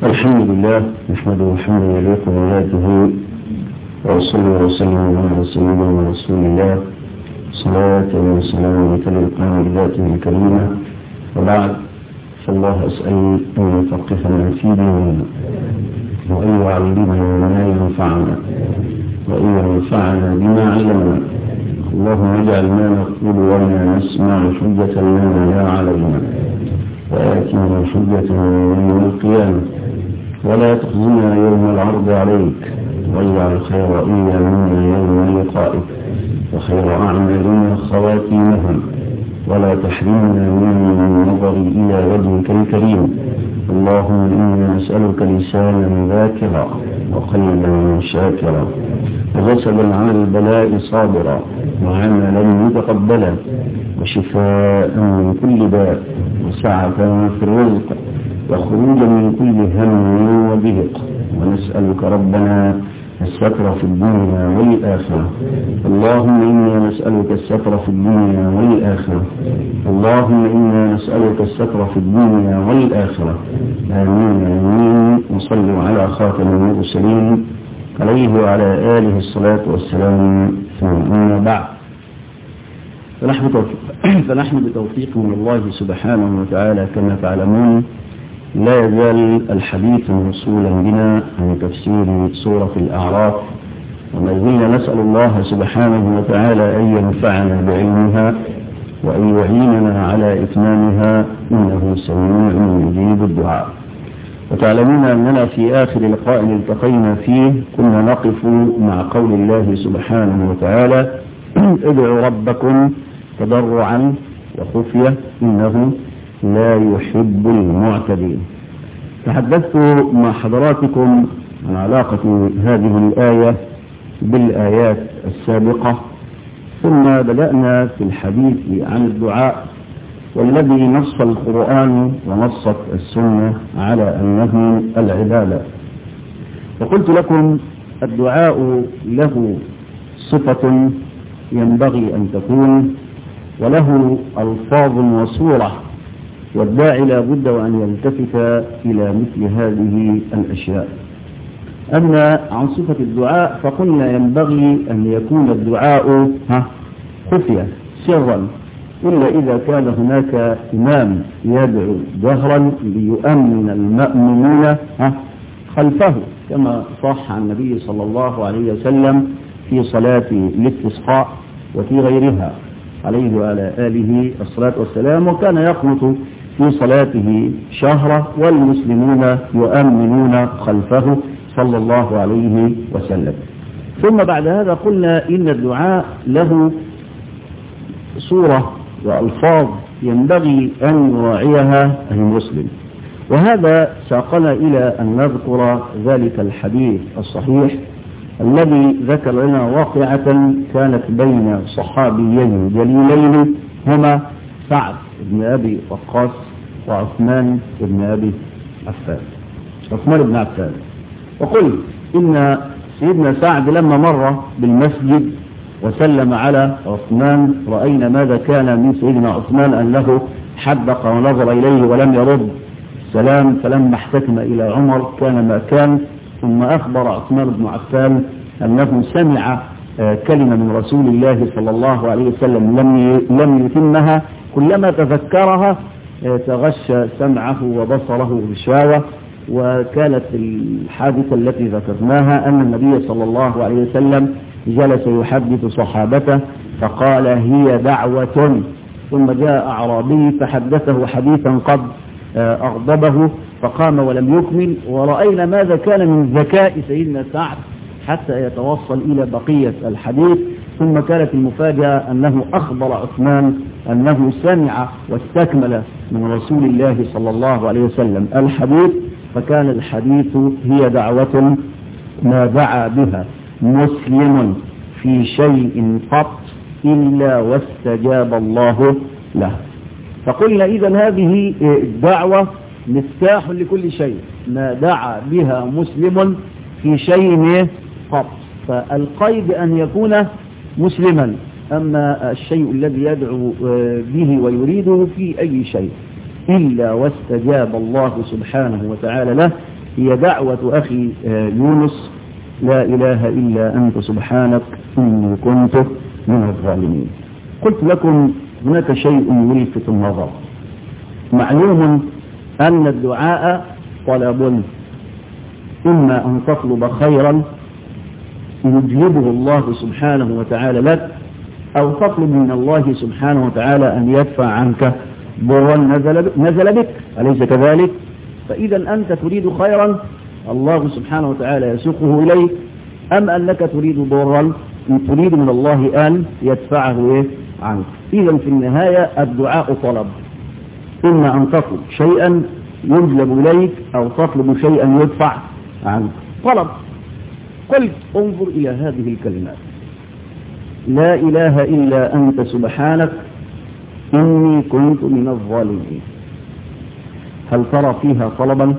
الحمد لله نحمده حمدا يليق بذاته وأصلي وأسلم على سيدنا رسول الله صلاة وسلام تلقى بذاته الكريمة وبعد فالله أسأل أن يفقهنا في ديننا وأن يعلمنا ما ينفعنا وأن ينفعنا بما علمنا اللهم اجعل ما نقول وما نسمع حجة لنا لا علينا وآتنا حجة يوم القيامة ولا تخزنا يوم العرض عليك واجعل خير أيامنا يوم لقائك وخير أعمالنا خواتيمها ولا تحرمنا من النظر إلى وجهك الكريم اللهم إنا نسألك لسانا ذاكرا وقلبا شاكرا وجسدا عن البلاء صابرا وعملا متقبلا وشفاء من كل داء وسعة في الرزق وخروجا من كل هم وضيق ونسألك ربنا الستر في الدنيا والآخرة اللهم إنا نسألك الستر في الدنيا والآخرة اللهم إنا نسألك الستر في الدنيا والآخرة آمين آمين وصلوا على خاتم المرسلين عليه وعلى آله الصلاة والسلام ثم أما بعد فنحن فنحن بتوفيق من الله سبحانه وتعالى كما تعلمون لا يزال الحديث موصولا بنا عن تفسير سورة الأعراف وما زلنا نسأل الله سبحانه وتعالى أن ينفعنا بعلمها وأن يعيننا على إتمامها إنه سميع يجيب الدعاء وتعلمون أننا في آخر لقاء التقينا فيه كنا نقف مع قول الله سبحانه وتعالى ادعوا ربكم تضرعا وخفية إنه لا يحب المعتدين تحدثت مع حضراتكم عن علاقة هذه الآية بالآيات السابقة ثم بدأنا في الحديث عن الدعاء والذي نص القرآن ونصت السنة على أنه العبادة وقلت لكم الدعاء له صفة ينبغي أن تكون وله ألفاظ وصورة والداعي لا بد وأن يلتفت إلى مثل هذه الأشياء أما عن صفة الدعاء فقلنا ينبغي أن يكون الدعاء خفية سرا إلا إذا كان هناك إمام يدعو جهرا ليؤمن المأمونين خلفه كما صح عن النبي صلى الله عليه وسلم في صلاة الاستسقاء وفي غيرها عليه وعلى آله الصلاة والسلام وكان يقنط في صلاته شهرا والمسلمون يؤمنون خلفه صلى الله عليه وسلم ثم بعد هذا قلنا إن الدعاء له صورة وألفاظ ينبغي أن يراعيها المسلم وهذا ساقنا إلى أن نذكر ذلك الحديث الصحيح الذي ذكر لنا واقعة كانت بين صحابيين جليلين هما سعد بن أبي وقاص وعثمان بن أبي عفان عثمان بن عفان وقل إن سيدنا سعد لما مر بالمسجد وسلم على عثمان رأينا ماذا كان من سيدنا عثمان أنه حدق ونظر إليه ولم يرد السلام فلما احتكم إلى عمر كان ما كان ثم أخبر عثمان بن عفان أنه سمع كلمة من رسول الله صلى الله عليه وسلم لم لم يتمها كلما تذكرها تغشى سمعه وبصره غشاوة وكانت الحادثة التي ذكرناها أن النبي صلى الله عليه وسلم جلس يحدث صحابته فقال هي دعوة ثم جاء أعرابي فحدثه حديثا قد أغضبه فقام ولم يكمل ورأينا ماذا كان من ذكاء سيدنا سعد حتى يتوصل إلى بقية الحديث ثم كانت المفاجأة أنه أخبر عثمان أنه سمع واستكمل من رسول الله صلى الله عليه وسلم الحديث فكان الحديث هي دعوة ما دعا بها مسلم في شيء قط إلا واستجاب الله له فقلنا إذا هذه الدعوة مفتاح لكل شيء ما دعا بها مسلم في شيء قط فالقيد أن يكون مسلما أما الشيء الذي يدعو به ويريده في أي شيء إلا واستجاب الله سبحانه وتعالى له هي دعوة أخي يونس لا إله إلا أنت سبحانك إني كنت من الظالمين قلت لكم هناك شيء يلفت النظر معلوم أن الدعاء طلب إما أن تطلب خيرا يجلبه الله سبحانه وتعالى لك أو تطلب من الله سبحانه وتعالى أن يدفع عنك ضرا نزل, نزل بك أليس كذلك فإذا أنت تريد خيرا الله سبحانه وتعالى يسوقه إليك أم أنك تريد ضرا تريد من الله أن يدفعه إيه عنك إذا في النهاية الدعاء طلب إما أن تطلب شيئا يجلب إليك أو تطلب شيئا يدفع عنك طلب قلت انظر إلى هذه الكلمات لا إله إلا أنت سبحانك إني كنت من الظالمين هل ترى فيها طلبا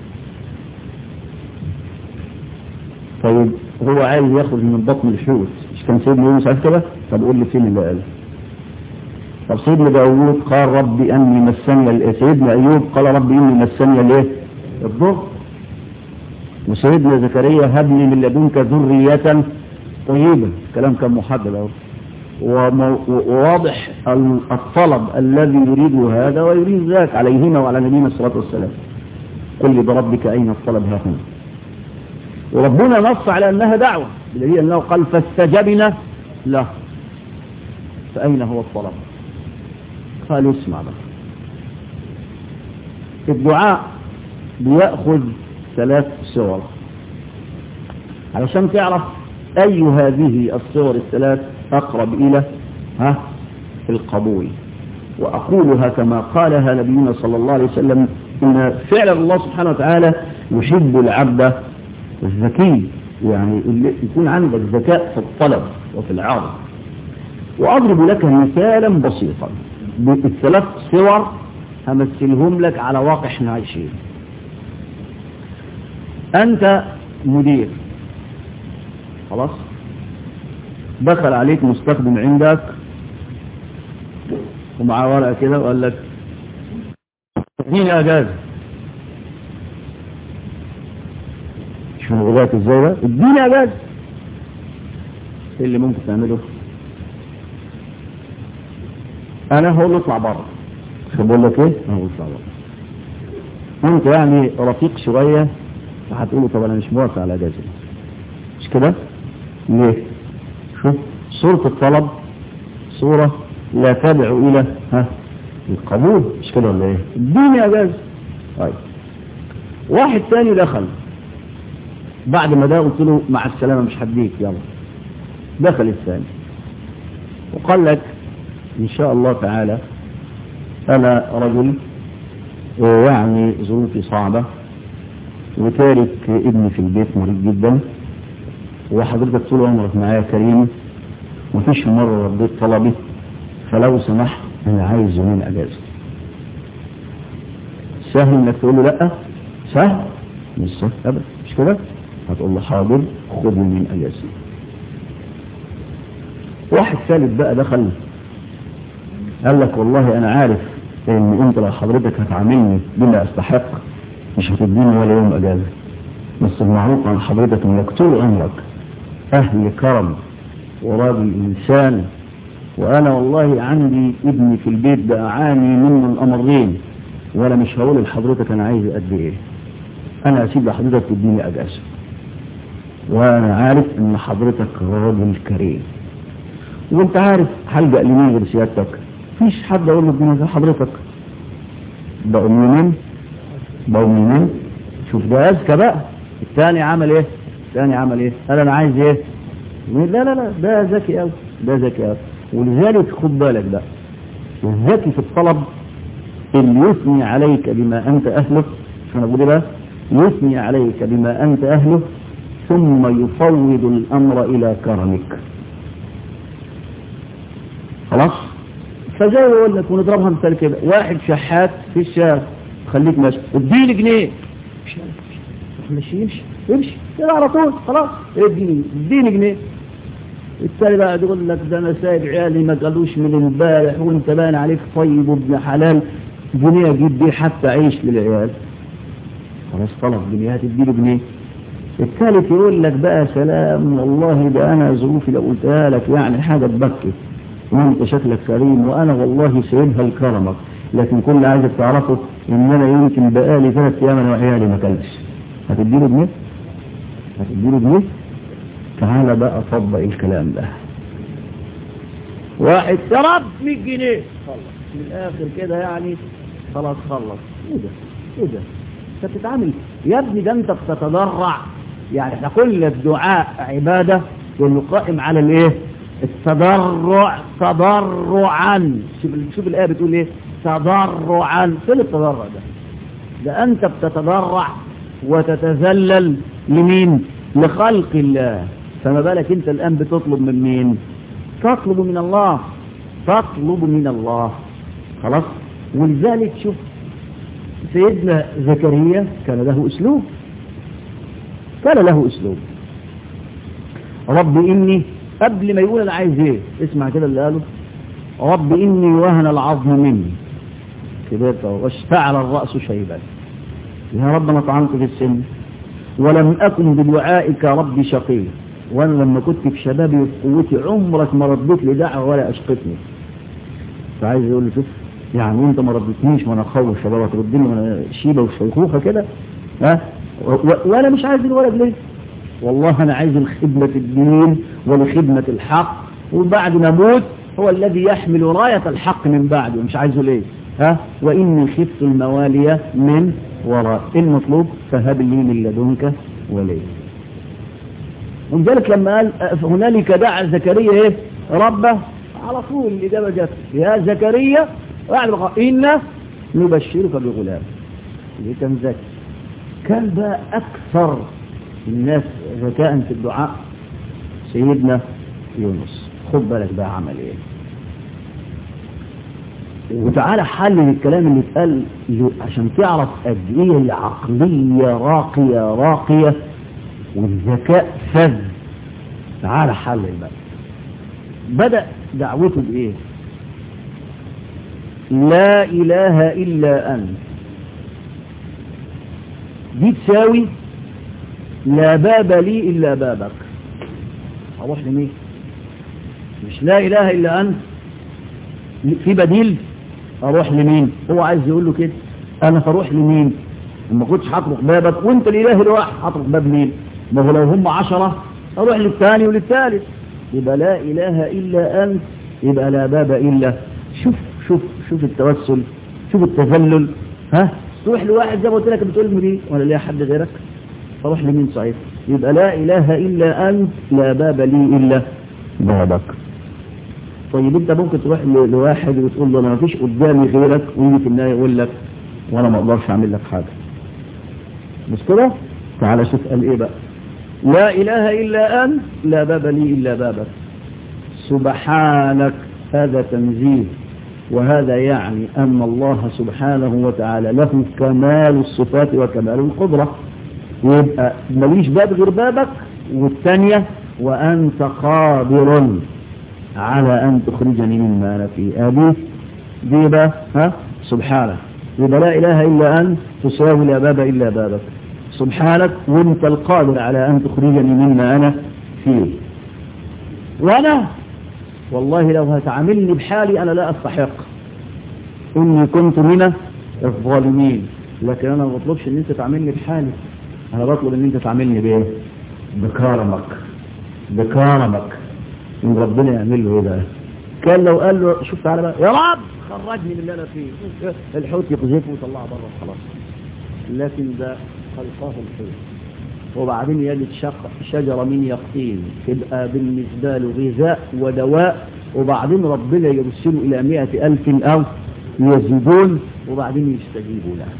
طيب هو عايز ياخذ من بطن الحوت مش كان سيدنا يونس عارف كده طب قول لي فين اللي قال طب سيدنا داوود قال ربي اني مسني سيدنا ايوب قال ربي اني مسني الايه الضر وسيدنا زكريا هب لي من لدنك ذرية طيبة كلام كان محدد اهو وواضح الطلب الذي يريد هذا ويريد ذاك عليهما وعلى نبينا الصلاة والسلام قل لي بربك أين الطلب ها هنا وربنا نص على أنها دعوة بدليل أنه قال فاستجبنا له فأين هو الطلب قالوا اسمع بقى الدعاء بيأخذ ثلاث صور علشان تعرف أي هذه الصور الثلاث أقرب إلى ها القبول وأقولها كما قالها نبينا صلى الله عليه وسلم إن فعلا الله سبحانه وتعالى يحب العبد الذكي يعني اللي يكون عندك ذكاء في الطلب وفي العرض وأضرب لك مثالا بسيطا بالثلاث صور همثلهم لك على واقع احنا عايشين أنت مدير خلاص دخل عليك مستخدم عندك ومعاه ورقة كده وقال لك اديني اجازة شوف غداك ازاي بقى اديني اجازة ايه اللي ممكن تعمله انا هقول له اطلع بره بقول لك ايه انا هقول اطلع بره انت يعني رفيق شوية فهتقول له طب انا مش موافق على اجازة مش كده ليه شوف صورة الطلب صورة لا تدعو إلى ها القبول مش كده ولا ايه اديني اجازة طيب واحد تاني دخل بعد ما ده قلت له مع السلامة مش هديك يلا دخل الثاني وقال لك ان شاء الله تعالى انا رجل يعني ظروفي صعبة وتارك ابني في البيت مريض جدا وحضرتك طول عمرك معايا كريم مفيش مرة رديت طلبي فلو سمحت انا عايز يومين اجازة سهل انك تقول له لا سهل مش سهل ابدا مش كده هتقول له حاضر خد يومين اجازة واحد ثالث بقى دخل قال لك والله انا عارف ان انت لو حضرتك هتعاملني بما استحق مش هتديني ولا يوم اجازة بس المعروف عن حضرتك انك طول عمرك اهل كرم وراجل انسان وانا والله عندي ابني في البيت ده اعاني منه الامرين ولا مش هقول لحضرتك انا عايز قد ايه انا اسيب لحضرتك تديني اجازه وانا عارف ان حضرتك راجل كريم وانت عارف هلجأ لمين غير سيادتك مفيش حد اقول له اديني زي حضرتك بقوا منين بقوا منين شوف ده اذكى بقى الثاني عمل ايه الثاني عمل ايه قال انا عايز ايه لا لا لا ده ذكي قوي ده ذكي قوي ولذلك خد بالك بقى الذكي في الطلب اللي يثني عليك بما انت اهله شو انا بقول بقى يثني عليك بما انت اهله ثم يفوض الامر الى كرمك خلاص فزي ما اقول لك ونضربها مثال كده واحد شحات في الشارع خليك ماشي اديني جنيه ماشي يمشي يمشي كده على طول خلاص اديني اديني جنيه التالي بقى يقول لك ده انا سايب عيالي ما قالوش من امبارح وانت باين عليك طيب وابن حلال جنيه اجيب بيه حتى عيش للعيال خلاص طلب جنيه هتديله جنيه الثالث يقول لك بقى سلام والله ده انا ظروفي لو قلتها لك يعني حاجه تبكي وانت شكلك كريم وانا والله سايبها لكرمك لكن كل اللي عايزك تعرفه ان انا يمكن بقالي ثلاث ايام انا وعيالي ما اكلتش هتديله جنيه؟ هتديله جنيه؟ تعالى بقى طبق الكلام ده واحد رب 100 جنيه خلص من الاخر كده يعني خلاص خلص ايه ده ايه ده انت بتتعامل يا ابني ده انت بتتضرع يعني احنا كل الدعاء عباده لانه قائم على الايه التضرع تضرعا شوف شوف الايه بتقول ايه تضرعا فين التضرع ده ده انت بتتضرع وتتذلل لمين لخلق الله فما بالك انت الان بتطلب من مين تطلب من الله تطلب من الله خلاص ولذلك شوف سيدنا زكريا كان له اسلوب كان له اسلوب رب اني قبل ما يقول انا عايز ايه اسمع كده اللي قاله رب اني وهن العظم مني كبرت واشتعل الراس شيبا يا رب انا طعنت في السن ولم اكن بدعائك ربي شقي وانا لما كنت في شبابي وفي قوتي عمرك ما رديت لي دعوه ولا اشقتني فعايز يقول له شوف يعني انت ما ردتنيش وانا اخوف شباب تردني وانا شيبه وشيخوخه كده ها وانا مش عايز الولد ليه والله انا عايز الخدمه الدين ولخدمه الحق وبعد ما اموت هو الذي يحمل رايه الحق من بعده مش عايزه ليه ها واني خفت الموالي من وراء المطلوب فهب لي من لدنك ولي ولذلك لما قال هنالك دعا زكريا ايه ربه على طول الإجابة جت يا زكريا بعد ما قال إنا نبشرك بغلام اللي كان ذكي كان بقى أكثر الناس ذكاء في الدعاء سيدنا يونس خد بالك بقى عمل ايه وتعالى حلل الكلام اللي اتقال عشان تعرف قد ايه العقلية راقية راقية والذكاء فذ تعالى حلل بقى بدأ دعوته بإيه لا إله إلا أنت دي تساوي لا باب لي إلا بابك أروح لمين مش لا إله إلا أنت في بديل أروح لمين هو عايز يقول له كده أنا فاروح لمين ما كنتش هطرق بابك وانت الإله الواحد هطرق باب مين ما هو لو هم عشرة أروح للثاني وللثالث يبقى لا إله إلا أنت يبقى لا باب إلا شوف شوف شوف التوسل شوف التذلل ها تروح لواحد زي ما قلت لك بتقول لي ولا ليها حد غيرك فروح لمين صحيح يبقى لا إله إلا أنت لا باب لي إلا بابك طيب انت ممكن تروح لواحد وتقول له انا ما فيش قدامي غيرك ويجي في النهايه يقول لك وانا ما اقدرش اعمل لك حاجه مش كده تعالى شوف قال ايه بقى لا اله الا انت لا باب لي الا بابك سبحانك هذا تنزيه وهذا يعني أن الله سبحانه وتعالى له كمال الصفات وكمال القدرة يبقى ماليش باب غير بابك والثانية وأنت قادر على أن تخرجني مما أنا فيه هذه دي بقى ها سبحانك يبقى لا إله إلا أنت تساوي لا باب إلا بابك سبحانك وانت القادر على أن تخرجني مما أنا فيه وأنا والله لو هتعاملني بحالي أنا لا أستحق إني كنت من الظالمين لكن أنا ما بطلبش إن أنت تعاملني بحالي أنا بطلب إن أنت تعاملني بإيه بكرمك بكرمك إن ربنا يعمل له إيه بقى كان لو قال له شوف تعالى بقى يا رب خرجني من اللي أنا فيه الحوت يقذفه ويطلعه بره خلاص لكن ده خلقاه الحوت وبعدين يلد شجرة من يقطين تبقى بالنسبة له غذاء ودواء وبعدين ربنا يرسله إلى مئة ألف أو يزيدون وبعدين يستجيبوا له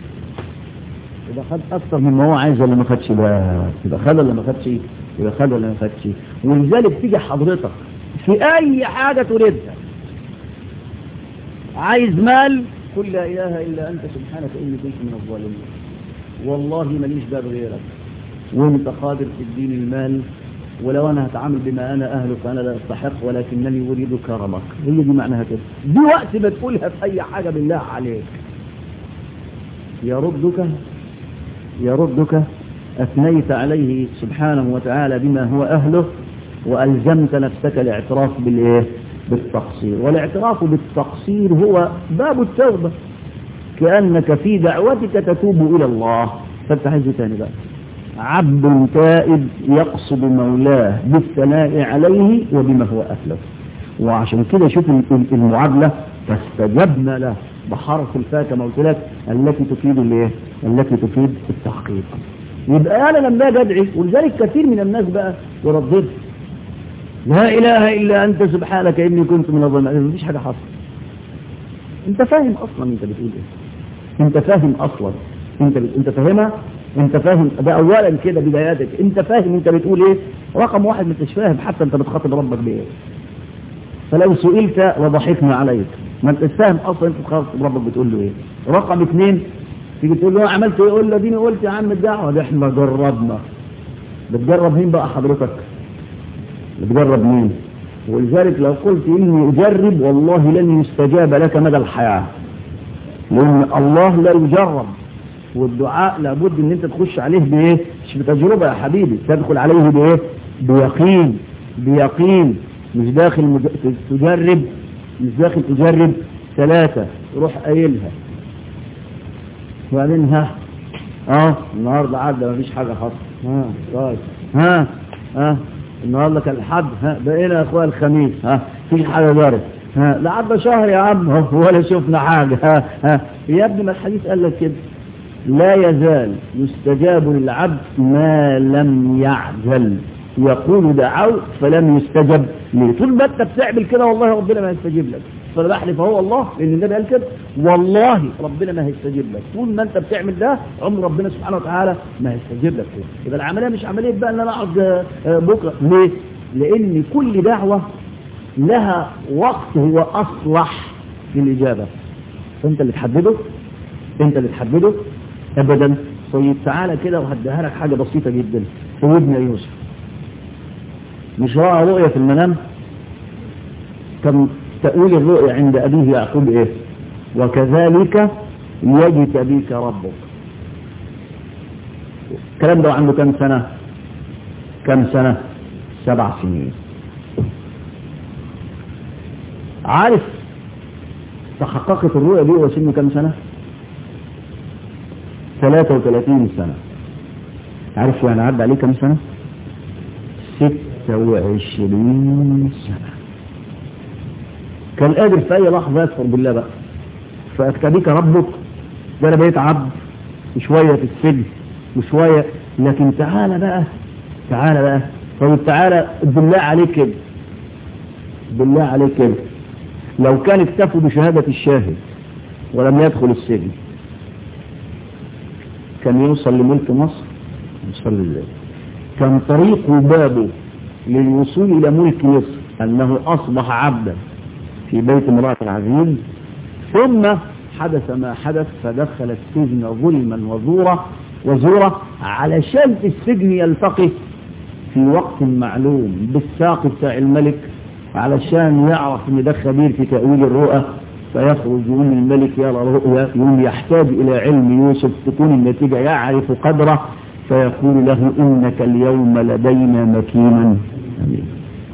يبقى خد أكثر مما هو عايز ولا ما خدش ده يبقى خد ولا ما خدش يبقى خد ولا ما خدش ولذلك تيجي حضرتك في أي حاجة تريدها عايز مال قل لا إله إلا أنت سبحانك إني كنت من الظالمين والله ماليش باب غيرك وانت قادر تديني المال ولو انا هتعامل بما انا اهله فانا لا استحق ولكنني اريد كرمك هي دي معناها كده دي وقت ما تقولها في اي حاجه بالله عليك يردك يردك أثنيت عليه سبحانه وتعالى بما هو أهله وألزمت نفسك الاعتراف بالإيه؟ بالتقصير والاعتراف بالتقصير هو باب التوبة كأنك في دعوتك تتوب إلى الله فانت عايز تاني بقى عبد تائب يقصد مولاه بالثناء عليه وبما هو أهله وعشان كده شوف المعادلة فاستجبنا له بحرف الفاء كما قلت لك التي تفيد الايه؟ التي تفيد التحقيق يبقى انا لما اجي ادعي ولذلك كثير من الناس بقى يردد لا اله الا انت سبحانك اني كنت من الظالمين مفيش حاجه حصلت انت فاهم اصلا انت بتقول ايه انت فاهم اصلا انت بت... انت فاهمها انت فاهم ده اولا كده بداياتك انت فاهم انت بتقول ايه رقم واحد ما انتش فاهم حتى انت بتخاطب ربك بايه فلو سئلت وضحكنا عليك ما انت فاهم اصلا انت بتخاطب ربك بتقول له ايه رقم اثنين تيجي تقول له عملت ايه يقول له اديني قلت يا عم الدعوه ده احنا جربنا بتجرب مين بقى حضرتك بتجرب مين ولذلك لو قلت اني اجرب والله لن يستجاب لك مدى الحياه لان الله لا يجرب والدعاء لابد ان انت تخش عليه بايه مش بتجربه يا حبيبي تدخل عليه بايه بيقين بيقين مش داخل مج... تجرب مش داخل تجرب ثلاثة روح قايلها وبعدين ها اه النهارده عدى مفيش حاجة حصل ها طيب ها ها النهارده كان الحد ها بقينا يا اخويا الخميس ها مفيش حاجة جرت ها لا عدى شهر يا عم ولا شفنا حاجة ها ها يا ابني ما الحديث قال لك كده لا يزال يستجاب للعبد ما لم يعجل يقول دعوت فلم يستجب لي طول ما انت بتعمل كده والله ربنا ما يستجيب لك فبحلف هو الله لان النبي قال كده والله ربنا ما هيستجيب لك طول ما انت بتعمل ده عمر ربنا سبحانه وتعالى ما هيستجيب لك فيه يبقى العمليه مش عمليه بقى ان انا اقعد بكره ليه؟ لان كل دعوه لها وقت هو اصلح للاجابه انت اللي تحدده انت اللي تحدده ابدا طيب تعالى كده وهديها لك حاجه بسيطه جدا سيدنا يوسف مش راى رؤيا في المنام كم تأويل الرؤيا عند أبيه يعقوب إيه وكذلك يجتبيك ربك الكلام ده عنده كم سنة كم سنة سبع سنين عارف تحققت الرؤيا دي وسنه كم سنة 33 سنة عارف يعني عدى عليه كم سنة 26 سنة كان قادر في اي لحظة يكفر بالله بقى فاكتبيك ربك ده انا بقيت عبد وشوية في السجن وشوية لكن تعالى بقى تعالى بقى طيب تعالى بالله عليك كده بالله عليك كده لو كان اكتفوا بشهادة الشاهد ولم يدخل السجن كان يوصل لملك مصر يوصل لله كان طريق بابه للوصول إلى ملك مصر أنه أصبح عبدا في بيت امرأة العزيز ثم حدث ما حدث فدخل السجن ظلما وزورا وزورا علشان في السجن يلتقي في وقت معلوم بالساق بتاع الملك علشان يعرف ان ده خبير في تأويل الرؤى فيخرج يقول الملك يرى رؤيا يقول يحتاج إلى علم يوسف تكون النتيجة يعرف قدره فيقول له إنك اليوم لدينا مكينا أمين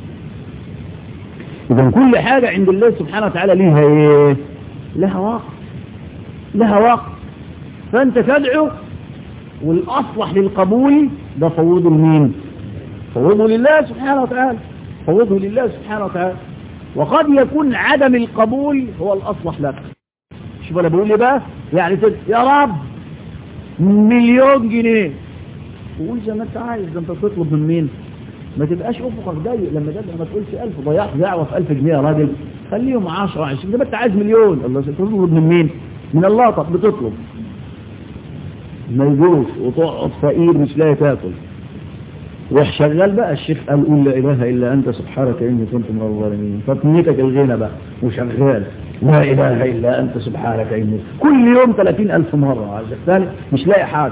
إذا كل حاجة عند الله سبحانه وتعالى لها إيه؟ لها وقت لها وقت فأنت تدعو والأصلح للقبول ده فوضه لمين؟ فوضه لله سبحانه وتعالى فوضه لله سبحانه وتعالى وقد يكون عدم القبول هو الأصلح لك شوف أنا بقول لي بقى يعني تد... يا رب مليون جنيه وقول زي ما انت عايز ده انت تطلب من مين ما تبقاش افقك ضيق لما تدعو ما تقولش 1000 ضيعت دعوه في 1000 جنيه يا راجل خليهم 10 20 زي ما انت عايز مليون الله تطلب من مين من الله طب بتطلب ما يجوش وتقعد فقير مش لاقي تاكل روح شغال بقى الشيخ قال قول لا اله الا انت سبحانك اني كنت من الظالمين فتنيتك الغنى بقى وشغال لا اله الا انت سبحانك اني كل يوم 30000 مره عايز الثاني مش لاقي حاجه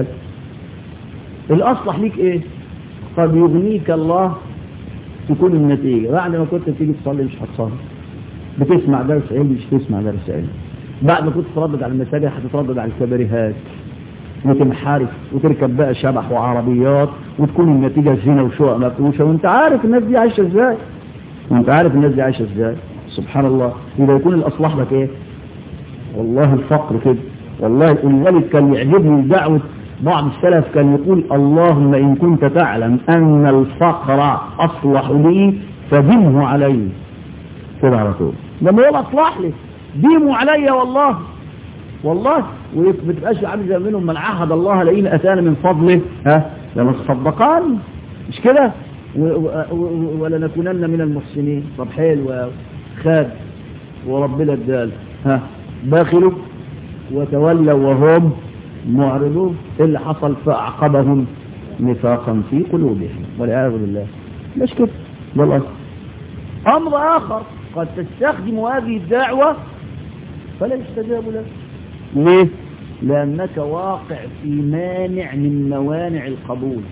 الاصلح ليك ايه قد يغنيك الله تكون النتيجه بعد ما كنت تيجي تصلي مش هتصلي بتسمع درس علم مش تسمع درس علم بعد ما كنت تردد على المساجد هتتردد على الكباريهات وتنحرف وتركب بقى شبح وعربيات وتكون النتيجة زنا وشقق مفروشة وانت عارف الناس دي عايشة ازاي وانت عارف الناس دي عايشة ازاي سبحان الله يبقى يكون الأصلح لك ايه والله الفقر كده والله ولذلك كان يعجبني دعوة بعض السلف كان يقول اللهم إن كنت تعلم أن الفقر أصلح لي فدمه علي كده على طول لما يبقى أصلح لي ديموا علي والله والله وما تبقاش عامل زي منهم من عهد الله لئن اتانا من فضله ها لنصدقان مش كده ولنكونن من المحسنين طب حلو خاد وربنا ادال ها باخلوا وتولوا وهم معرضون اللي حصل فاعقبهم نفاقا في قلوبهم والعياذ بالله مش كده ده الاصل امر اخر قد تستخدم هذه الدعوه فلا يستجاب لك ليه لأنك واقع في مانع من موانع القبول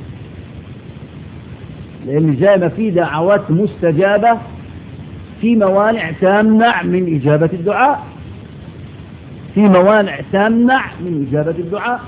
لأن زي ما في دعوات مستجابة في موانع تمنع من إجابة الدعاء في موانع تمنع من إجابة الدعاء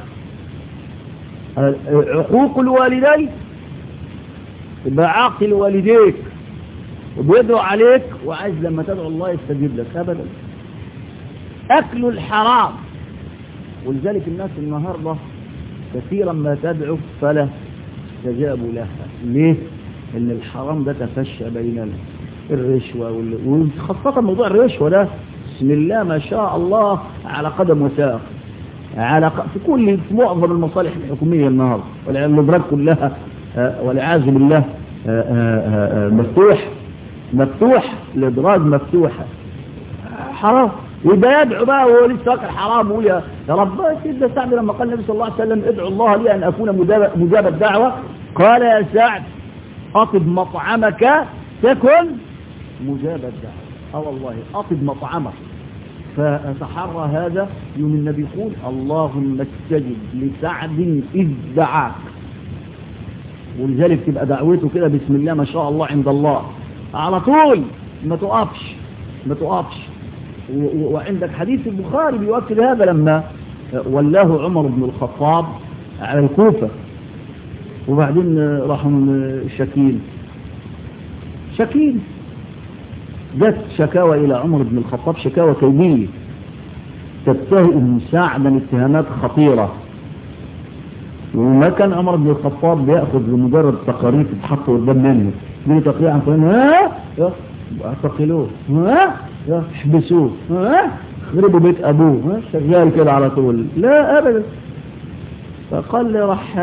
عقوق الوالدين يبقى عاقل والديك وبيدعو عليك وعايز لما تدعو الله يستجيب لك أبدا أكل الحرام ولذلك الناس النهاردة كثيرا ما تدعو فلا استجابوا لها ليه؟ ان الحرام ده تفشى بين الرشوة وخاصة موضوع الرشوة ده بسم الله ما شاء الله على قدم وساق على ق... في كل في معظم المصالح الحكومية النهاردة والإدراك كلها والعياذ بالله مفتوح مفتوح الإدراج مفتوحة حرام يبقى يدعو بقى وهو لسه فاكر حرام ويقول يا رب سيدنا سعد لما قال النبي صلى الله عليه وسلم ادعو الله لي ان اكون مجاب الدعوه قال يا سعد اطب مطعمك تكن مجاب الدعوه اه والله اطب مطعمك فتحرى هذا يوم النبي يقول اللهم استجب لسعد اذ دعاك ولذلك تبقى دعوته كده بسم الله ما شاء الله عند الله على طول ما تقفش ما تقفش وعندك حديث البخاري بيؤكد هذا لما ولاه عمر بن الخطاب على الكوفة وبعدين راحوا شكيل شكيل جت شكاوى إلى عمر بن الخطاب شكاوى كيدية تتهم سعدا اتهامات خطيرة وما كان عمر بن الخطاب بيأخذ بمجرد تقارير تتحط قدام منه دي تقرير عن فلان ها اعتقلوه ها احبسوه ها خربوا بيت ابوه ها شغال كده على طول لا ابدا فقال لي راح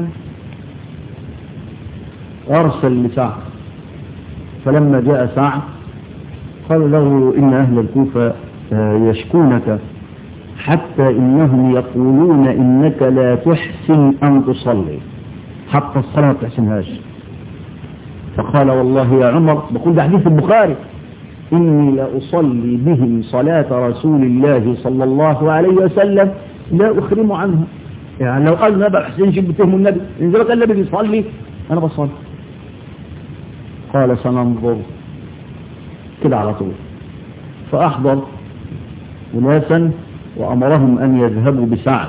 ارسل لسعد فلما جاء سعد قال له ان اهل الكوفة يشكونك حتى انهم يقولون انك لا تحسن ان تصلي حتى الصلاة ما تحسنهاش فقال والله يا عمر بقول ده حديث البخاري إني لأصلي بهم صلاة رسول الله صلى الله عليه وسلم لا أخرم عنها يعني لو قال نبع حسين شب بتهم النبي إن زي ما كان النبي بيصلي أنا بصلي قال سننظر كده على طول فأحضر أناسا وأمرهم أن يذهبوا بسعد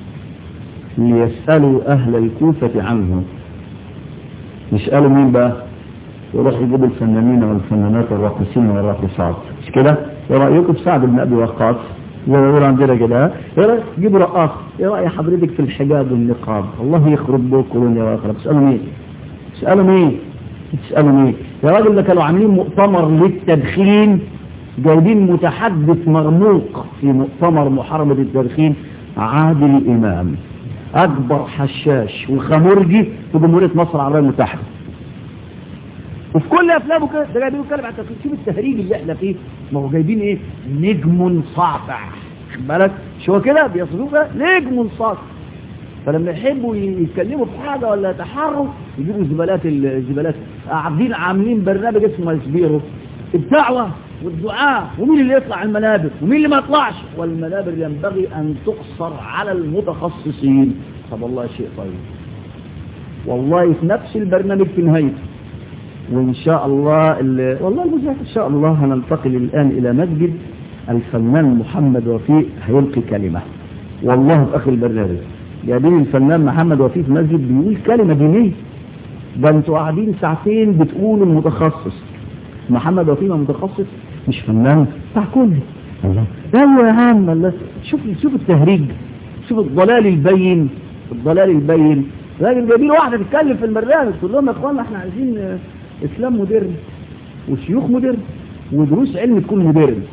ليسألوا أهل الكوفة عنه يسألوا مين بقى يروح يجيبوا الفنانين والفنانات الراقصين والراقصات مش كده ايه رايكم في سعد بن ابي وقاص زي ما بيقولوا عندنا كده ايه رايك جيبوا رقاص ايه راي حضرتك في الحجاب والنقاب الله يخرب بكم يا اخر تسالوا مين تسالوا مين تسالوا مين يا راجل ده كانوا عاملين مؤتمر للتدخين جايبين متحدث مرموق في مؤتمر محاربه التدخين عادل امام اكبر حشاش وخمرجي في جمهوريه مصر العربيه المتحده وفي كل افلامه كده ده جايبين يتكلم عن شوف التهريج اللي احنا فيه ما هو جايبين ايه نجم ساطع خد بالك شو كده بيصفوه كده نجم ساطع فلما يحبوا يتكلموا في حاجه ولا يتحروا يجيبوا زبالات الزبالات قاعدين عاملين برنامج اسمه يسبيرو الدعوه والدعاء ومين اللي يطلع المنابر ومين اللي ما يطلعش والمنابر ينبغي ان تقصر على المتخصصين طب والله شيء طيب والله في نفس البرنامج في نهايته وإن شاء الله والله المزيح إن شاء الله هننتقل الآن إلى مسجد الفنان محمد وفيق هيلقي كلمة والله في آخر البرنامج جايبين الفنان محمد وفيف مسجد بيقول كلمة دينية ده انتوا قاعدين ساعتين بتقولوا المتخصص محمد وفيف متخصص مش فنان بتاع كله ايوه يا عم الله شوف شوف التهريج شوف الضلال البين الضلال البين راجل جايبين واحده تتكلم في البرنامج تقول لهم يا اخوانا احنا عايزين آه، اسلام مودرن وشيوخ مودرن ودروس علم تكون مودرن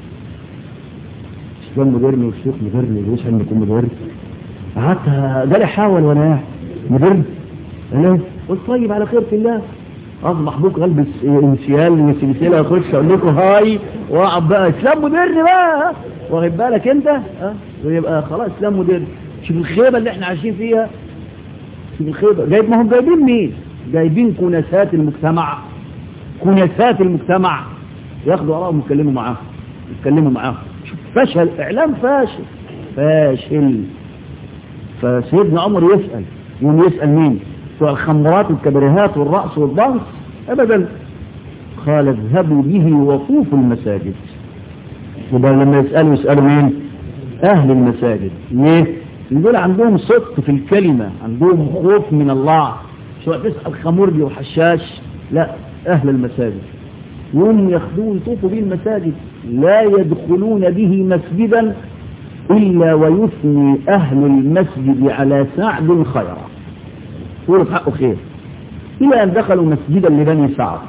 اسلام مودرن وشيوخ مودرن ودروس علم تكون مودرن قعدت جالي حاول وانا قاعد مودرن انا قلت طيب على خيرة الله اصبح بكره البس انسيال وسلسله اخش اقول لكم هاي واقعد بقى اسلام مودرن بقى واخد بالك انت اه ويبقى خلاص اسلام مودرن شوف الخيبه اللي احنا عايشين فيها شوف الخيبه جايب ما هم جايبين مين جايبين كنسات المجتمع كنسات المجتمع ياخدوا وراهم يتكلموا معاهم يتكلموا معاهم شوف فشل اعلام فاشل فاشل فسيدنا عمر يسأل يوم يسأل مين بتوع الخمرات والكبريهات والرأس والضنس ابدا قال اذهبوا به وطوفوا المساجد يبقى لما يسألوا يسألوا مين اهل المساجد ليه دول عندهم صدق في الكلمة عندهم خوف من الله سواء تسأل خمرجي وحشاش لا اهل المساجد يوم ياخدوه يطوفوا به المساجد لا يدخلون به مسجدا إلا ويثني أهل المسجد على سعد خيرا يقولوا في حقه خير إلى أن دخلوا مسجدا لبني سعد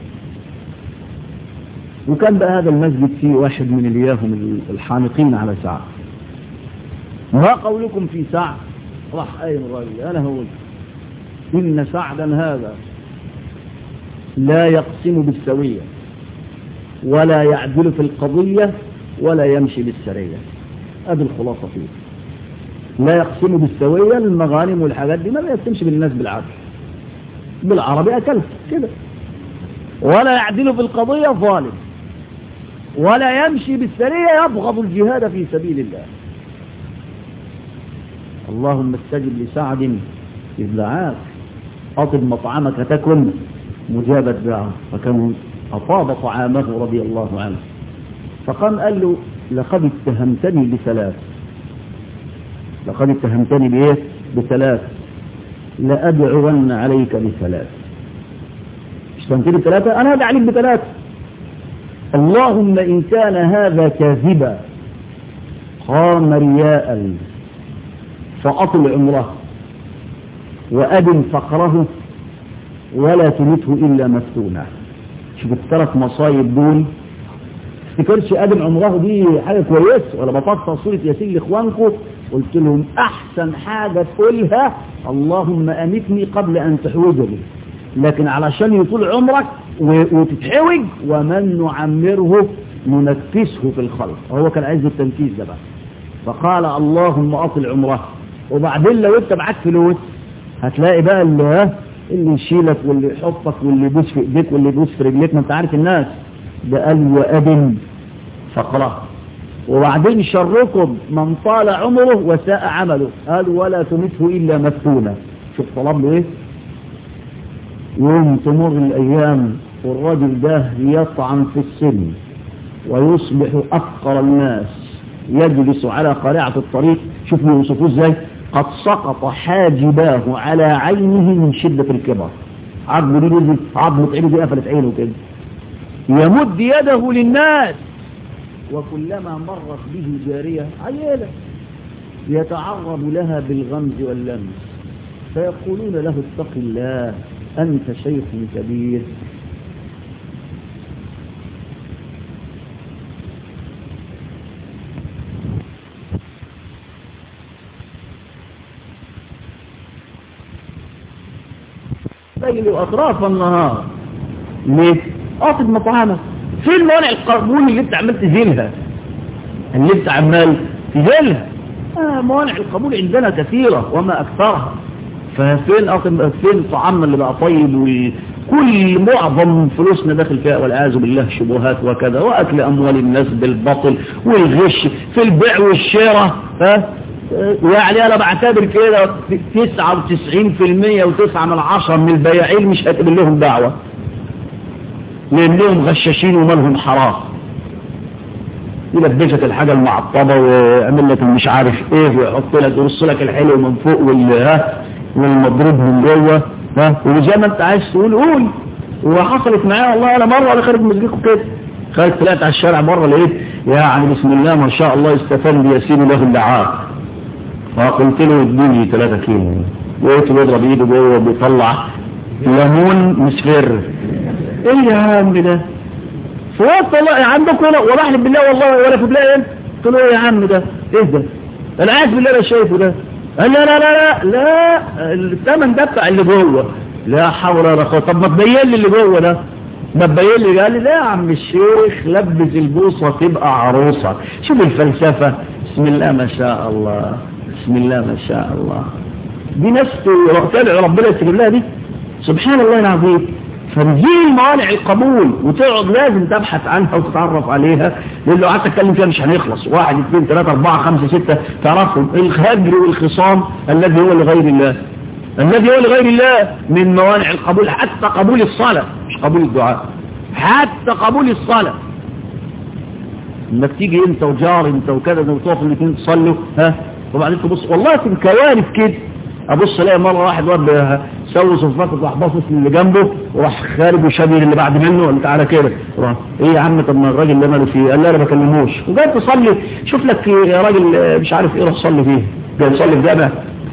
وكان بقى هذا المسجد فيه واحد من الياهم الحانقين على سعد ما قولكم في سعد راح قايم الراجل أنا هو إن سعدا هذا لا يقسم بالسوية ولا يعدل في القضية ولا يمشي بالسرية ادي الخلاصة فيه لا يقسم بالسوية المغانم والحاجات دي ما بيقسمش بالناس بالعدل بالعربي أكلت كده ولا يعدل في القضية ظالم ولا يمشي بالسرية يبغض الجهاد في سبيل الله اللهم استجب لسعد إذ دعاك أطب مطعمك تكن مجاب الدعاء فكان أطاب طعامه رضي الله عنه فقام قال له لقد اتهمتني بثلاث لقد اتهمتني بايه بثلاث لأدعون عليك بثلاث اشتمتني بثلاثة انا ادعى عليك بثلاث اللهم ان كان هذا كاذبا قام رياء فأطل عمره وأدم فقره ولا تمته إلا مفتونا شوف الثلاث مصايب دول افتكرش ادم عمره دي حاجة كويسة ولا بطاطا صورة ياسين لاخوانكم قلت لهم احسن حاجة تقولها اللهم امتني قبل ان تحوجني لكن علشان يطول عمرك وتتحوج ومن نعمره ننفسه في الخلق هو كان عايز التنفيذ ده بقى فقال اللهم اطل عمره وبعدين لو انت معاك فلوس هتلاقي بقى اللي اللي يشيلك واللي يحطك واللي يبوس في ايديك واللي يبوس في رجليك ما انت عارف الناس ده قال وأدم فقره وبعدين شركم من طال عمره وساء عمله قال ولا تمته إلا مفتونة شوف طلب له ايه يوم تمر الأيام والراجل ده يطعن في السن ويصبح أفقر الناس يجلس على قارعة الطريق شوف يوصفوه ازاي قد سقط حاجباه على عينه من شدة الكبر عظمه دي نزل عظمه عينه دي قفلت عينه كده يمد يده للناس وكلما مرت به جارية عيالة يتعرض لها بالغمز واللمس فيقولون له اتق الله أنت شيخ كبير ليل أطراف النهار ليه؟ قاصد مطعمك فين موانع القربون اللي انت عمال تزيلها اللي انت عمال تزيلها آه موانع القبول عندنا كثيرة وما أكثرها ففين أقم فين طعامنا اللي بقى طيب وكل معظم فلوسنا داخل فيها والعياذ بالله شبهات وكذا وأكل أموال الناس بالبطل والغش في البيع والشراء ها يعني أنا بعتبر كده 99% وتسعة من عشرة من البياعين مش هتقبل لهم دعوة لأنهم غشاشين ومالهم حرام يلبسك الحاجة المعطبة ويعمل لك مش عارف ايه ويحط لك يرص لك الحلو من فوق وال ها والمضروب من جوه ها وزي ما انت عايز تقول قول وحصلت معايا والله انا مرة انا خارج مسجدكم كده خارج طلعت على الشارع مرة لقيت يعني بسم الله ما شاء الله استفان بيسير له اللعاب فقلت له اديني 3 كيلو لقيته بيضرب ايده جوه بيطلع ليمون مصفر ايه يا عم ده فوقت والله عندكم هنا وبحلف بالله والله ولا في بلاقي انت قلت له ايه يا عم ده ايه ده انا عارف بالله انا شايفه ده قال لا لا لا لا لا الثمن ده بتاع اللي جوه لا حول ولا قوه طب ما تبين لي اللي جوه ده ما تبين لي قال لي لا يا عم الشيخ لبس البوصه تبقى عروسه شوف الفلسفه بسم الله ما شاء الله بسم الله ما شاء الله دي ناس تابع ربنا يستجيب لها دي سبحان الله العظيم فدي موانع القبول وتقعد لازم تبحث عنها وتتعرف عليها لان لو قعدت اتكلم فيها مش هنخلص واحد اثنين ثلاثة اربعة خمسة ستة تعرفهم الهجر والخصام الذي هو لغير الله الذي هو لغير الله من موانع القبول حتى قبول الصلاة مش قبول الدعاء حتى قبول الصلاة انك تيجي انت وجار انت وكذا وتقف الاثنين تصلوا ها وبعدين تبص والله في الكوارث كده ابص الاقي مره واحد واد سوي صفات راح باصص اللي جنبه وراح خارج وشابه اللي بعد منه قال تعالى كده راح ايه يا عم طب ما الراجل اللي ماله فيه قال لا انا ما بكلموش وجاي تصلي شوف لك يا راجل مش عارف ايه روح صلي فيه جاي تصلي في جامع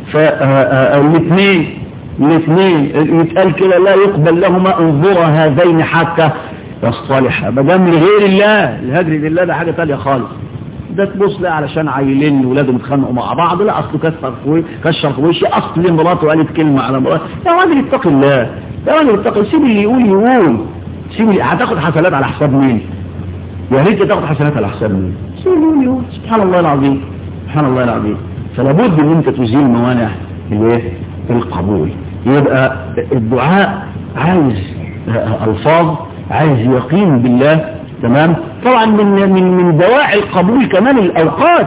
فالاثنين الاثنين يتقال كده لا يقبل لهما انظر هذين حتى يصطلحا ما دام لغير الله الهجر لله ده حاجه ثانيه خالص ده تبص لا علشان عيلين ولاده متخانقوا مع بعض لا اصله كسر في كشر في وشي اصل مراته قالت كلمه على مراته يا راجل اتق الله يا راجل اتق سيب اللي يقول يقول سيب اللي هتاخد حسنات على حساب مين يا ريت تاخد حسنات على حساب مين سيب اللي يقول يقول سبحان الله العظيم سبحان الله العظيم فلا بد ان انت تزيل موانع الايه القبول يبقى الدعاء عايز الفاظ عايز يقين بالله تمام طبعا من من من دواعي القبول كمان الاوقات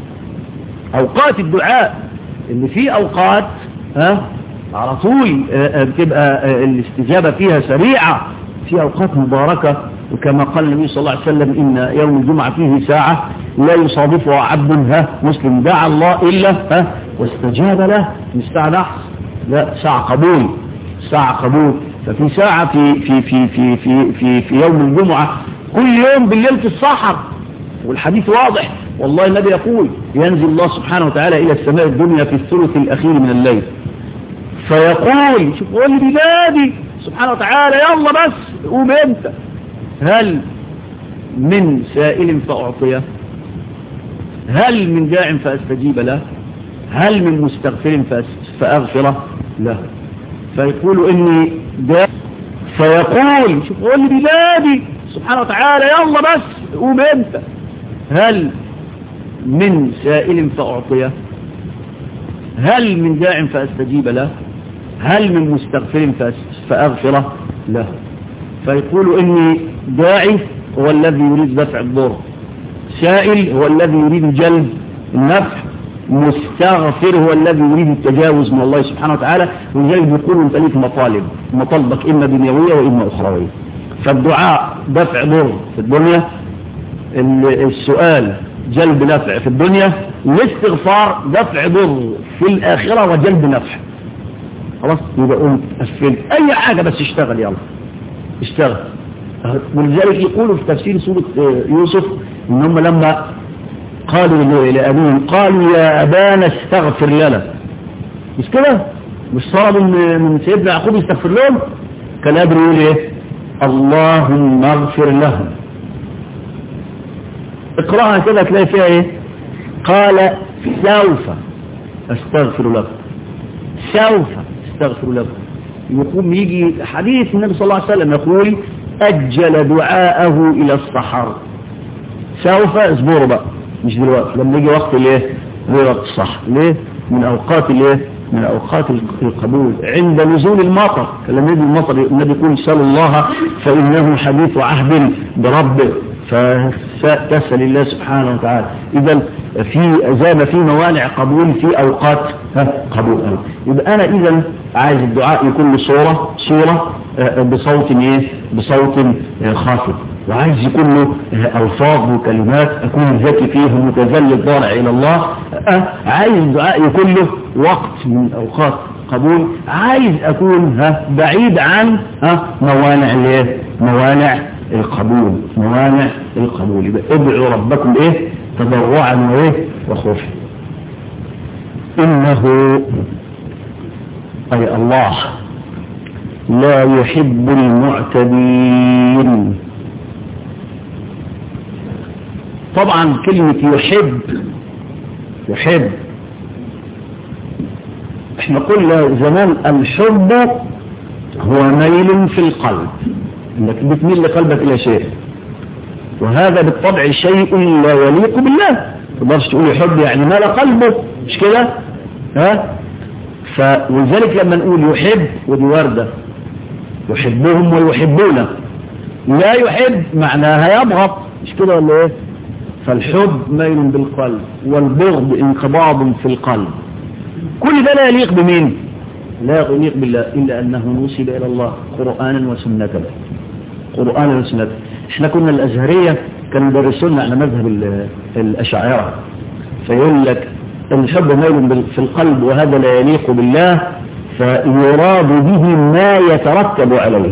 اوقات الدعاء اللي في اوقات ها على طول بتبقى الاستجابه فيها سريعه في اوقات مباركه وكما قال النبي صلى الله عليه وسلم ان يوم الجمعه فيه ساعه لا يصادفها عبد ها مسلم دعا الله الا ها واستجاب له مش ساعه نحس لا ساعه قبول ساعه قبول ففي ساعه في في في في في في, في يوم الجمعه كل يوم بالليل في السحر والحديث واضح والله النبي يقول ينزل الله سبحانه وتعالى إلى السماء الدنيا في الثلث الأخير من الليل فيقول شوف قول لي بلادي سبحانه وتعالى يلا بس قوم انت هل من سائل فأعطيه هل من داع فأستجيب له هل من مستغفر فأغفره له فيقول إني داع فيقول شوف قول لي بلادي سبحانه وتعالى يلا بس قوم انت هل من سائل فأعطيه هل من داع فأستجيب له هل من مستغفر فأغفره له فيقول إني داعي هو الذي يريد دفع الضر سائل هو الذي يريد جلب النفع مستغفر هو الذي يريد التجاوز من الله سبحانه وتعالى ولذلك بيقولوا انت ليك مطالب مطالبك اما دنيويه واما اخرويه فالدعاء دفع ضر في الدنيا السؤال جلب نفع في الدنيا الاستغفار دفع ضر في الآخرة وجلب نفع خلاص يبقى قوم قفل أي حاجة بس اشتغل يلا اشتغل ولذلك يقولوا في تفسير سورة يوسف ان هم لما قالوا لأبيهم قالوا يا أبانا استغفر لنا مش كده مش طلبوا من سيدنا يعقوب يستغفر لهم كان قادر يقول ايه اللهم اغفر لهم اقرأها كده تلاقي فيها ايه قال سوف استغفر لكم سوف استغفر لكم يقوم يجي حديث النبي صلى الله عليه وسلم يقول أجل دعاءه إلى الصحر سوف اصبروا بقى مش دلوقتي لما يجي وقت الايه وقت الصح ليه من أوقات الايه من أوقات القبول عند نزول المطر لما يجي المطر النبي يقول سأل الله فإنه حديث عهد بربه فتسأل الله سبحانه وتعالى إذا في زاد في موانع قبول في أوقات قبول يبقى أنا إذا عايز الدعاء يكون صورة صورة بصوت إيه بصوت خافت وعايز يكون له ألفاظ وكلمات أكون ذكي فيه متذلل ضارع إلى الله أه عايز دعاء يكون له وقت من أوقات قبول عايز أكون ها بعيد عن ها موانع الايه موانع القبول موانع القبول يبقى ادعوا ربكم ايه تضرعا وايه وخوفا إنه أي الله لا يحب المعتدين طبعا كلمة يحب يحب احنا قلنا زمان الحب هو ميل في القلب انك بتميل لقلبك الى شيء وهذا بالطبع شيء لا يليق بالله تقدرش تقول يحب يعني مال قلبه مش كده ها فولذلك لما نقول يحب ودي وردة يحبهم ويحبونه لا يحب معناها يبغض مش كده ولا ايه فالحب ميل بالقلب والبغض انقباض في القلب كل ده لا يليق بمين لا يليق بالله إلا أنه نسب إلى الله قرآنا وسنة قرآنا وسنة احنا كنا الأزهرية كانوا يدرسونا على مذهب الأشاعرة فيقول لك الحب ميل في القلب وهذا لا يليق بالله فيراد به ما يترتب عليه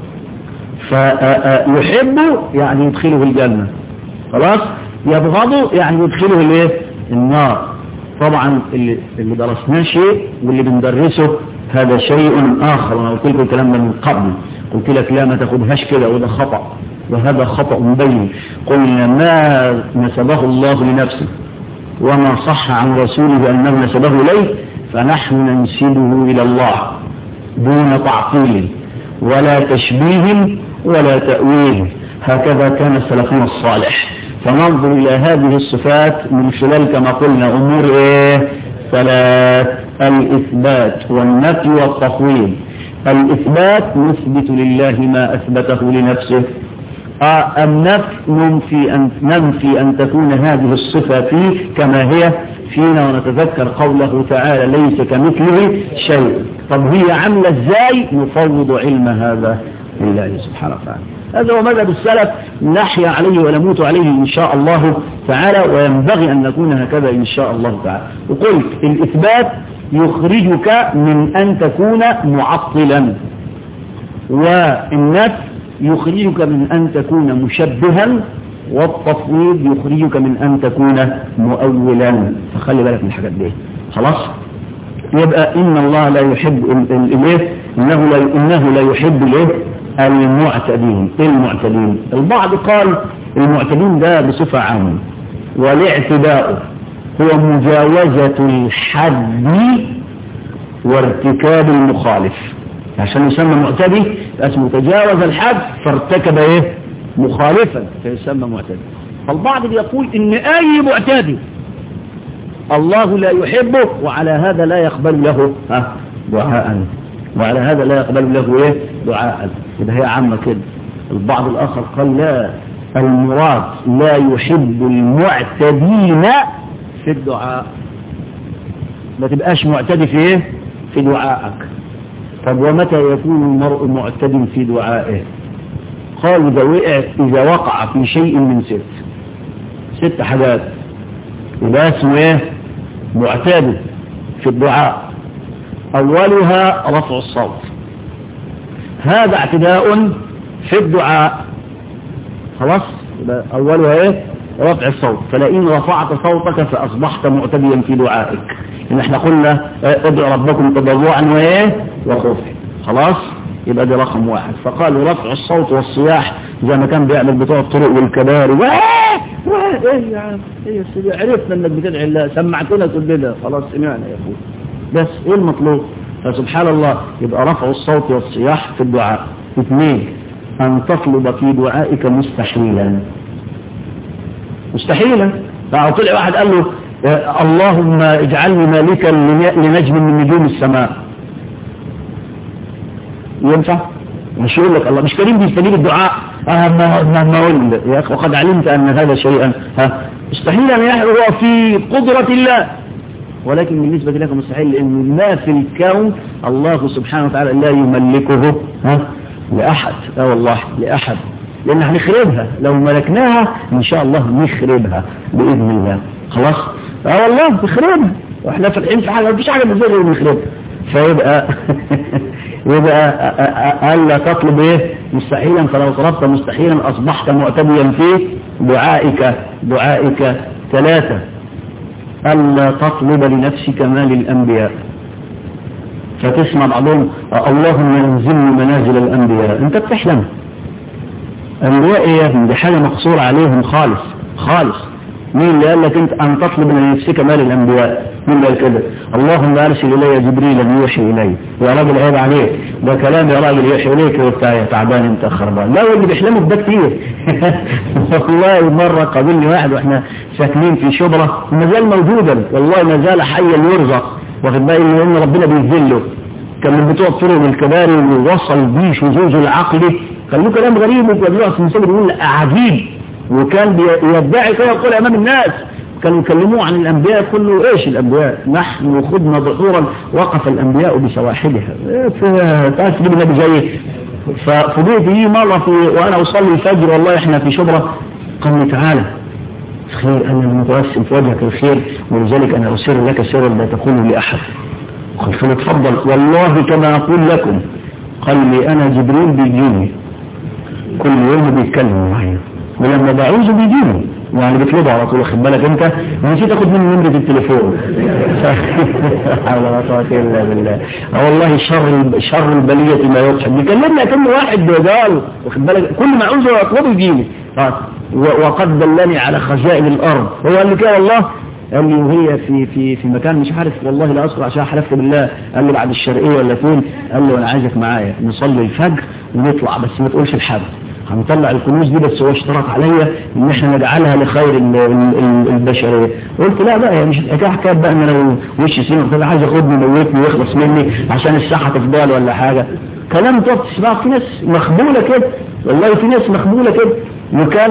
فيحب يعني يدخله الجنة خلاص يبغضه يعني يدخله الايه النار طبعا اللي, اللي درسناه شيء واللي بندرسه هذا شيء آخر أنا قلت لكم الكلام ده من قبل قلت لك لا ما تاخدهاش كده وده خطأ وهذا خطأ مبين قلنا ما نسبه الله لنفسه وما صح عن رسوله أنه نسبه إليه فنحن ننسبه إلى الله دون تعطيل ولا تشبيه ولا تأويل هكذا كان سلفنا الصالح فننظر إلى هذه الصفات من خلال كما قلنا أمور إيه ثلاث الإثبات والنفي والتفويض الإثبات نثبت لله ما أثبته لنفسه آه النفي ننفي أن, ننفي أن تكون هذه الصفة فيه كما هي فينا ونتذكر قوله تعالى ليس كمثله شيء طب هي عاملة ازاي نفوض علم هذا لله سبحانه وتعالى هذا هو مذهب السلف نحيا عليه ونموت عليه إن شاء الله تعالى وينبغي أن نكون هكذا إن شاء الله تعالى وقلت الإثبات يخرجك من أن تكون معطلا والنفي يخرجك من أن تكون مشبها والتفويض يخرجك من أن تكون مؤولا فخلي بالك من الحاجات دي خلاص يبقى إن الله لا يحب الإيه إنه لا إنه لا يحب الإيه المعتدين ايه المعتدين البعض قال المعتدين ده بصفة عامة والاعتداء هو مجاوزة الحد وارتكاب المخالف عشان يسمى معتدي اسمه تجاوز الحد فارتكب ايه مخالفا فيسمى معتدي فالبعض بيقول ان اي معتدي الله لا يحبه وعلى هذا لا يقبل له ها دعاء وعلى هذا لا يقبل له ايه دعاء يبقى هي عامة كده البعض الاخر قال لا المراد لا يحب المعتدين في الدعاء ما تبقاش معتدي في ايه في دعائك طب ومتى يكون المرء معتد في دعائه قال إذا وقع إذا وقع في شيء من ست ست حاجات يبقى اسمه ايه معتد في الدعاء أولها رفع الصوت هذا اعتداء في الدعاء خلاص أولها ايه رفع الصوت فلئن رفعت صوتك فأصبحت معتديا في دعائك إن احنا قلنا ادعوا ربكم تضرعا وايه وخوفا خلاص يبقى ده رقم واحد فقالوا رفع الصوت والصياح زي ما كان بيعمل بتوع الطرق والكباري واه واه ايه يا عم ايه يا سيدي عرفنا انك بتدعي الله سمعتنا كلنا خلاص سمعنا يا اخوي بس ايه المطلوب فسبحان الله يبقى رفع الصوت والصياح في الدعاء اثنين ان تطلب في دعائك مستحيلا مستحيلا فطلع واحد قال له اللهم اجعلني مالكا لنجم من نجوم السماء ينفع مش يقول لك الله مش كريم بيستجيب الدعاء آه ما ما ما اقول يا اخي وقد علمت ان هذا شيئا ها مستحيل ان يحدث هو في قدرة الله ولكن بالنسبة لك مستحيل لأن ما في الكون الله سبحانه وتعالى لا يملكه ها لأحد لا والله لأحد لان هنخربها لو ملكناها ان شاء الله نخربها باذن الله خلاص اه والله نخربها واحنا فاتحين في حاجه مفيش حاجه بنزل غير نخربها فيبقى يبقى الا تطلب ايه مستحيلا فلو طلبت مستحيلا اصبحت معتديا في دعائك دعائك ثلاثه الا تطلب لنفسك ما للانبياء فتسمع بعضهم اللهم انزلني منازل الانبياء انت بتحلم انبياء ايه يا ابني دي حاجه مقصوره عليهم خالص خالص مين اللي قال لك انت ان تطلب لنفسك مال الانبياء مين اللي قال كده اللهم ارسل الي جبريل يوحي الي يا راجل عيب عليك ده كلام يا راجل يوحي اليك وبتاع تعبان انت خربان لا واللي بيحلموا بده كتير والله مره قابلني واحد واحنا ساكنين في شبرا ما زال موجودا والله ما زال حيا يرزق واخد بالي ان ربنا بيذله كان من بتوع الطرق والكباري ووصل بيه شذوذ العقل كان له كلام غريب وكان له اصل يقول عجيب وكان يدعي كده يقول امام الناس كانوا يكلموه عن الانبياء كله ايش الانبياء نحن خدنا ظهورا وقف الانبياء بسواحلها تعرف تجيب النبي زي ففضيت لي مره في وانا اصلي الفجر والله احنا في شبرا قال لي تعالى خير انا المتوسم في وجهك الخير ولذلك انا اسر لك سرا لا تقوله لاحد قلت له اتفضل والله كما اقول لكم قال لي انا جبريل بيجيني كل يوم بيتكلم معايا ولما بعوزه بيجيني يعني بيطلبه على طول واخد بالك انت نسيت اخد منه نمره التليفون حول ولا قوه الا بالله والله شر شر البليه ما يضحك بيكلمني كم واحد قال واخد بالك كل ما عاوزه اطلبه يجيني وقد دلني على خزائن الارض هو قال لي كده والله قال لي وهي في في في مكان مش عارف والله لا اذكر عشان حلفت بالله قال لي بعد الشرقيه ولا فين قال لي انا عايزك معايا نصلي الفجر ونطلع بس ما تقولش لحد هنطلع الكنوز دي بس هو اشترط عليا ان احنا نجعلها لخير البشريه قلت لا بقى هي مش الحكايه حكايه بقى ان انا وشي سنه قلت عايز اخدني موتني ويخلص مني عشان الساحه تفضل ولا حاجه كلام تقعد تسمع في ناس مخبوله كده والله في ناس مخبوله كده وكان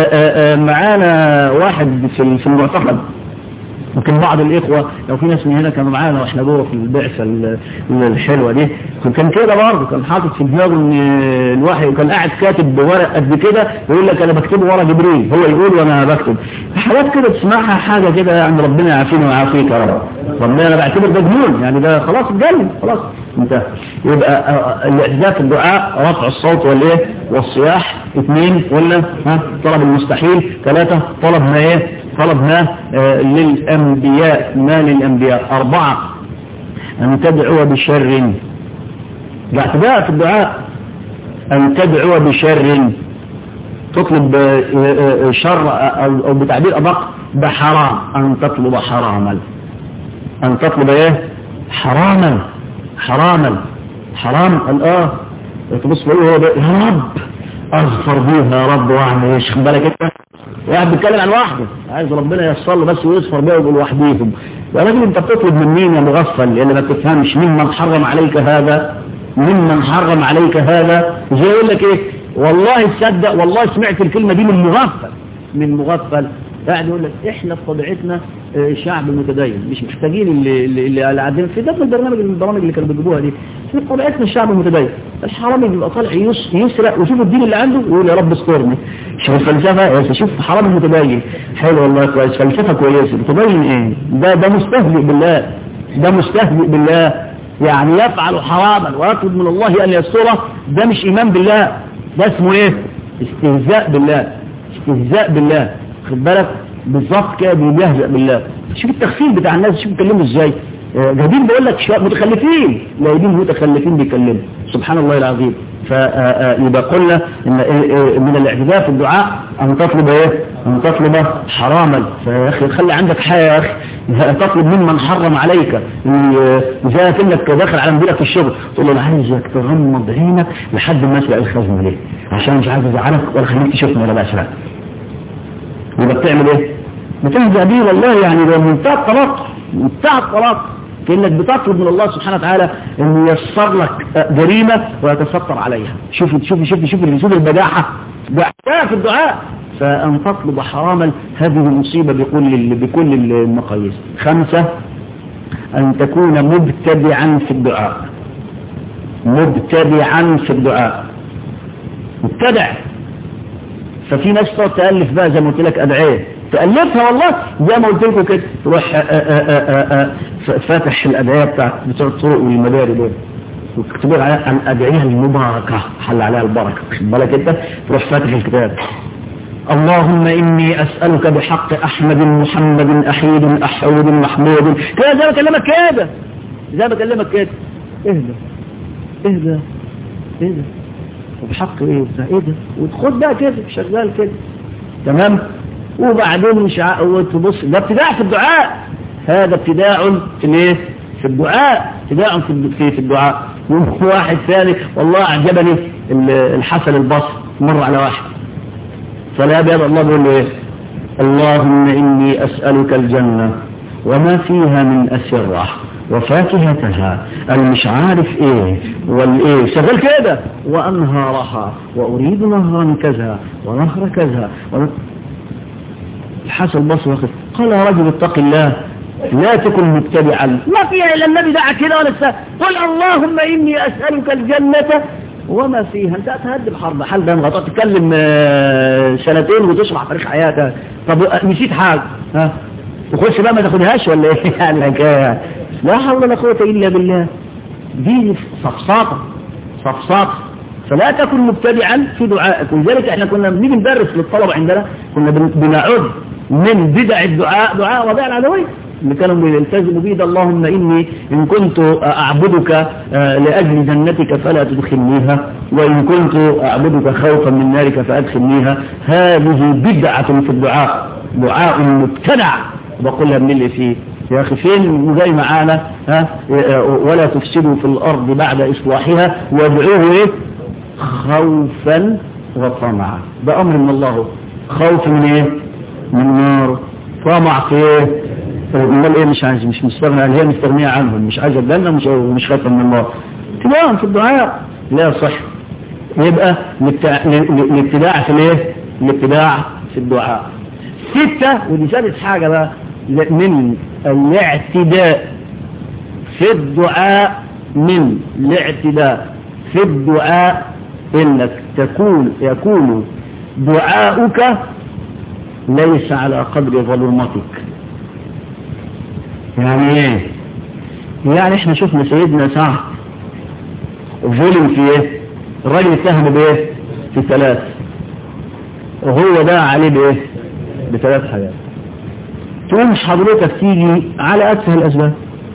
معانا واحد في في المعتقد ممكن بعض الإخوة لو في ناس من هنا كانوا معانا واحنا جوه في البعثة الحلوة دي كان كده برضه كان حاطط في دماغه ان الواحد وكان قاعد كاتب بورق قد كده يقول لك انا بكتبه ورا جبريل هو يقول وانا بكتب حاجات كده تسمعها حاجة كده يعني ربنا يعافينا ويعافيك يا رب ربنا انا بعتبر ده جنون يعني ده خلاص اتجنن خلاص انتهى يبقى الاعتداء في الدعاء رفع الصوت والايه والصياح اثنين ولا ها طلب المستحيل ثلاثة طلب ما ايه طلب ما آه للأنبياء ما للأنبياء أربعة أن تدعو بشر الاعتداء في الدعاء أن تدعو بشر تطلب آه شر أو بتعبير أدق بحرام أن تطلب حراما أن تطلب إيه حراما حراما حرام الآه تبص له يا رب أغفر بيها يا رب واعمل ايش خد بالك انت واحد بيتكلم عن واحده عايز ربنا ييسر له بس ويصفر بيها ويقول وحديهم يا راجل انت بتطلب من مين يا مغفل اللي ما بتفهمش ممن حرم عليك هذا ممن حرم عليك هذا زي يقول لك ايه والله تصدق والله سمعت الكلمه دي من مغفل من مغفل قاعد يقول لك احنا في طبيعتنا شعب متدين مش محتاجين اللي اللي اللي قاعدين في ده من البرنامج من البرامج اللي كانوا بيجيبوها دي في طبيعتنا الشعب المتدين الحرامي بيبقى طالع يسرق ويشوف الدين اللي عنده ويقول يا رب استرني شوف الفلسفه شوف حرامي متدين حلو والله كويس فلسفه كويسه بتبين ايه ده ده مستهزئ بالله ده مستهزئ بالله يعني يفعل حراما ويطلب من الله ان يستره ده مش ايمان بالله ده اسمه ايه استهزاء بالله استهزاء بالله خد بالك بالظبط كده بيهزأ بالله شوف التخفيف بتاع الناس شوف بيتكلموا ازاي جايبين بيقول لك شويه متخلفين لاقيين متخلفين بيتكلموا سبحان الله العظيم فيبقى قلنا ان من الاعتداء في الدعاء ان تطلب ايه ان تطلب حراما فيا اخي خلي عندك حياه يا اخي تطلب ممن حرم عليك زي كانك داخل على مديرك في الشغل تقول له انا عايزك تغمض عينك لحد ما اسرق الخزنه ليه عشان مش عايز ازعلك ولا خليك تشوفني ولا بسرق يبقى بتعمل ايه بتهزأ بيه والله يعني ده منتهى الطلاق منتهى الطلاق كأنك بتطلب من الله سبحانه وتعالى انه ييسر لك جريمة ويتستر عليها شوف شوف شوف شوف شوف البجاحة ده في الدعاء فأن تطلب حراما هذه مصيبة بكل بكل المقاييس خمسة أن تكون مبتدعا في الدعاء مبتدعا في الدعاء مبتدع ففي ناس تقعد تألف بقى زي ما قلت لك أدعية تألفها والله زي ما قلت لكم كده تروح فاتح الأدعية بتاعت بتوع الطرق والمداري دول وتكتبوا عليها الأدعية المباركة حل عليها البركة بالك انت تروح فاتح الكتاب اللهم إني أسألك بحق أحمد محمد أحيد أحود محمود كده زي ما بكلمك كده زي ما بكلمك كده اهدى اهدى اهدى وبحق ايه ده ايه ده وتخد بقى كده شغال كده تمام وبعدين مش ع... وتبص ده ابتداع في الدعاء هذا ابتداع في الايه في الدعاء ابتداع في في, في الدعاء واحد ثاني والله اعجبني الحسن البصري مر على واحد فلا بيض الله بيقول له ايه اللهم اني اسالك الجنه وما فيها من اسره وفاكهتها المش عارف ايه والايه شغال كده وانهارها واريد نهرا كذا ونهر كذا ون... الحسن البصري قال يا رجل اتق الله لا تكن مبتدعا ما فيها الا النبي دعا كده ولا السا قل اللهم اني اسالك الجنه وما فيها انت هتهدم حرب حال ده انت تتكلم سنتين وتشرح تاريخ حياتك طب نسيت حاجه ها تخش بقى ما تاخدهاش ولا ايه يعني الحكايه لا حول ولا قوه الا بالله دي صفصاطه صفصاطه فلا تكن مبتدعا في دعائك ولذلك احنا كنا بنيجي ندرس للطلبه عندنا كنا بنعد من بدع الدعاء دعاء ربيع العدوي اللي كانوا بيلتزموا بيه ده اللهم إني إن كنت أعبدك لأجل جنتك فلا تدخلنيها وإن كنت أعبدك خوفا من نارك فأدخلنيها هذه بدعة في الدعاء دعاء مبتدع بقولها من اللي فيه يا أخي فين جاي معانا ها ولا تفسدوا في الأرض بعد إصلاحها وادعوه إيه خوفا وطمعا ده أمر من الله خوف من إيه من نار طمع في إيه امال ايه مش عايز مش مستغنى هي مستغنية عنهم مش عايز الجنة مش مش خايفة من الله ابتداء في الدعاء لا صح يبقى الابتداع في الايه الابتداع في الدعاء ستة ودي ثالث حاجة بقى من الاعتداء في الدعاء من الاعتداء في الدعاء انك تكون يكون دعاؤك ليس على قدر ظلمتك يعني ايه يعني احنا شفنا سيدنا سعد ظلم في ايه الراجل اتهم بايه في ثلاث وهو ده عليه بايه بثلاث حاجات تقوم حضرتك تيجي على اتفه الاسباب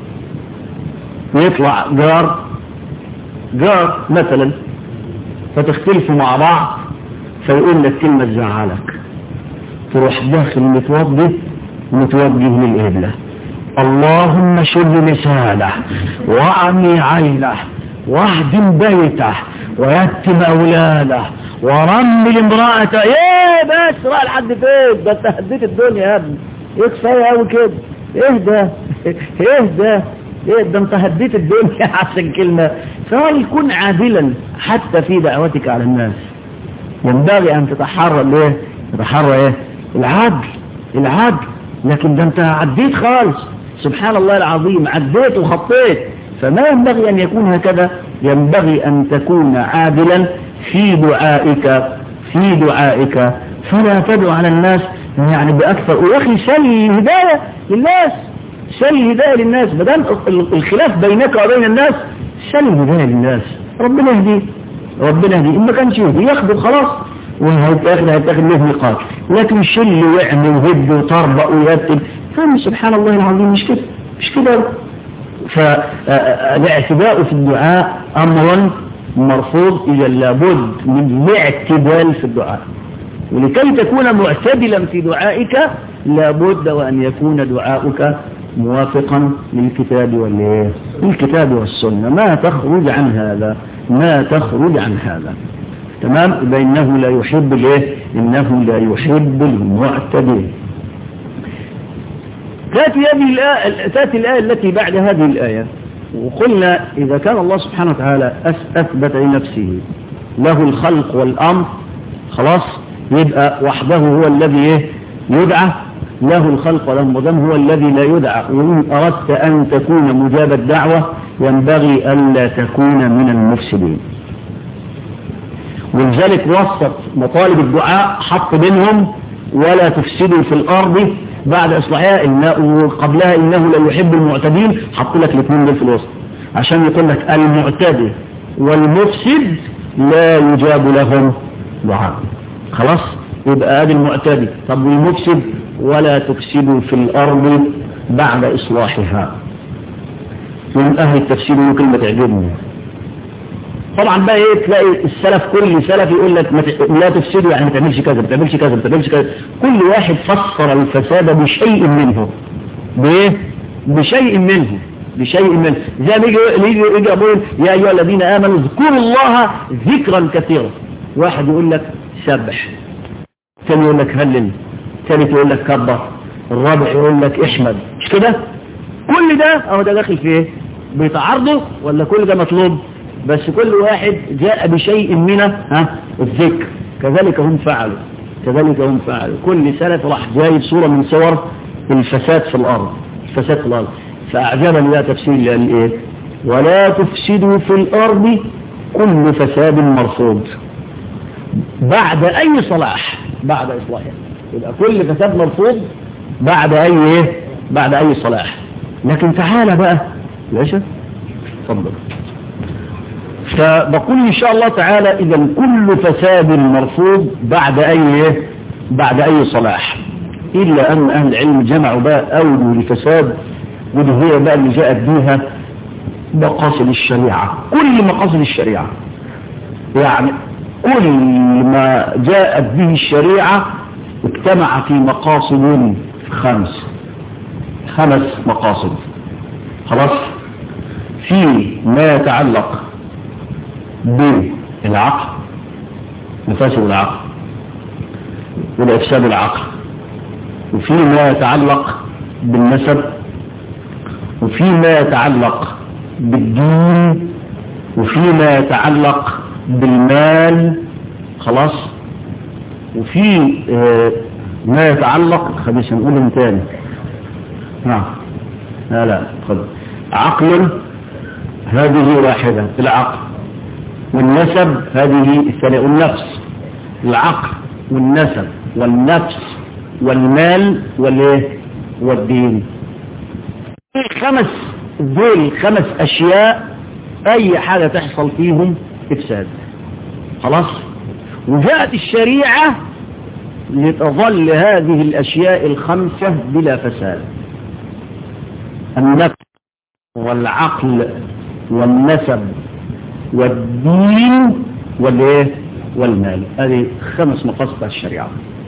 ويطلع جار جار مثلا فتختلفوا مع بعض فيقول لك كلمة تزعلك تروح داخل متوضي متوجه للقبله اللهم شل لسانه وعمي عينه واهدم بيته ويتم اولاده ورمل امرأته ايه بس راح لحد فين ده انت هديت الدنيا يا ابني ايه كفايه قوي كده اهدى اهدى ايه ده انت هديت الدنيا عشان كلمه فهل كن عادلا حتى في دعوتك على الناس ينبغي ان تتحرى الايه تتحرى ايه العدل العدل لكن ده انت عديت خالص سبحان الله العظيم عديت وخطيت فما ينبغي أن يكون هكذا ينبغي أن تكون عادلا في دعائك في دعائك فلا تدعو على الناس يعني بأكثر ويا أخي سل الهداية للناس سل الهداية للناس بدل الخلاف بينك وبين الناس سل الهداية للناس ربنا يهديه ربنا يهديه إن ما كانش يهدي ياخده خلاص وهيتاخد هيتاخد له نقاط لكن شل وعمل وهد وطربق ويرتب فهم سبحان الله العظيم مش كده مش كده فالاعتداء في الدعاء أمر مرفوض إذا لابد من الاعتدال في الدعاء ولكي تكون معتدلا في دعائك لابد وأن يكون دعاؤك موافقا للكتاب والإيه الكتاب والسنة ما تخرج عن هذا ما تخرج عن هذا تمام بأنه لا يحب الايه إنه لا يحب المعتدين تأتي هذه الآية تأتي الآية التي بعد هذه الآية وقلنا إذا كان الله سبحانه وتعالى أثبت لنفسه له الخلق والأمر خلاص يبقى وحده هو الذي يدعى له الخلق والأمر ودم هو الذي لا يدعى وإن أردت أن تكون مجاب الدعوة ينبغي ألا تكون من المفسدين ولذلك وسط مطالب الدعاء حط بينهم ولا تفسدوا في الأرض بعد إصلاحها وقبلها إنه لا يحب المعتدين حط لك الاثنين دول في الوسط عشان يقول لك المعتدي والمفسد لا يجاب لهم دعاء خلاص يبقى ادي المعتدي طب والمفسد ولا تفسدوا في الأرض بعد إصلاحها من أهل التفسير له كلمة تعجبني طبعا بقى ايه تلاقي السلف كل سلف يقول لك لا تفسدوا يعني ما تعملش كذا ما تعملش كذا ما تعملش كذا كل واحد فسر الفساد بشيء منه بايه بشيء منه بشيء منه زي ما يجي يجي يجي يقول يا ايها الذين امنوا اذكروا الله ذكرا كثيرا واحد يقول لك سبح ثاني يقول لك هلل ثالث يقول لك كبر الرابع يقول لك احمد مش كده كل ده اهو ده داخل في ايه بيتعارضوا ولا كل ده مطلوب بس كل واحد جاء بشيء من ها الذكر كذلك هم فعلوا كذلك هم فعلوا كل سلف راح جايب صورة من صور الفساد في الأرض الفساد في الأرض فأعجبني لا تفسير لأن إيه ولا تفسدوا في الأرض كل فساد مرفوض بعد أي صلاح بعد إصلاحها يبقى كل فساد مرفوض بعد أي إيه بعد أي صلاح لكن تعالى بقى ليش تفضل فبقول إن شاء الله تعالى إذا كل فساد مرفوض بعد أي بعد أي صلاح إلا أن أهل العلم جمعوا بقى أولوا الفساد ودي هي بقى اللي جاءت بيها مقاصد الشريعة كل مقاصد الشريعة يعني كل ما جاءت به الشريعة اجتمع في مقاصد خمس خمس مقاصد خلاص في ما يتعلق بالعقل مفاسد العقل والإفساد العقل وفيما يتعلق بالنسب وفيما يتعلق بالدين وفيما يتعلق بالمال خلاص وفي آه ما يتعلق خلينا نقولهم تاني نعم لا لا خذ عقل هذه واحدة العقل والنسب هذه الثانية والنفس العقل والنسب والنفس والمال والايه والدين خمس دول خمس اشياء اي حاجة تحصل فيهم افساد خلاص وجاءت الشريعة لتظل هذه الاشياء الخمسة بلا فساد النفس والعقل والنسب والدين والايه والمال هذه خمس مقاصد الشريعة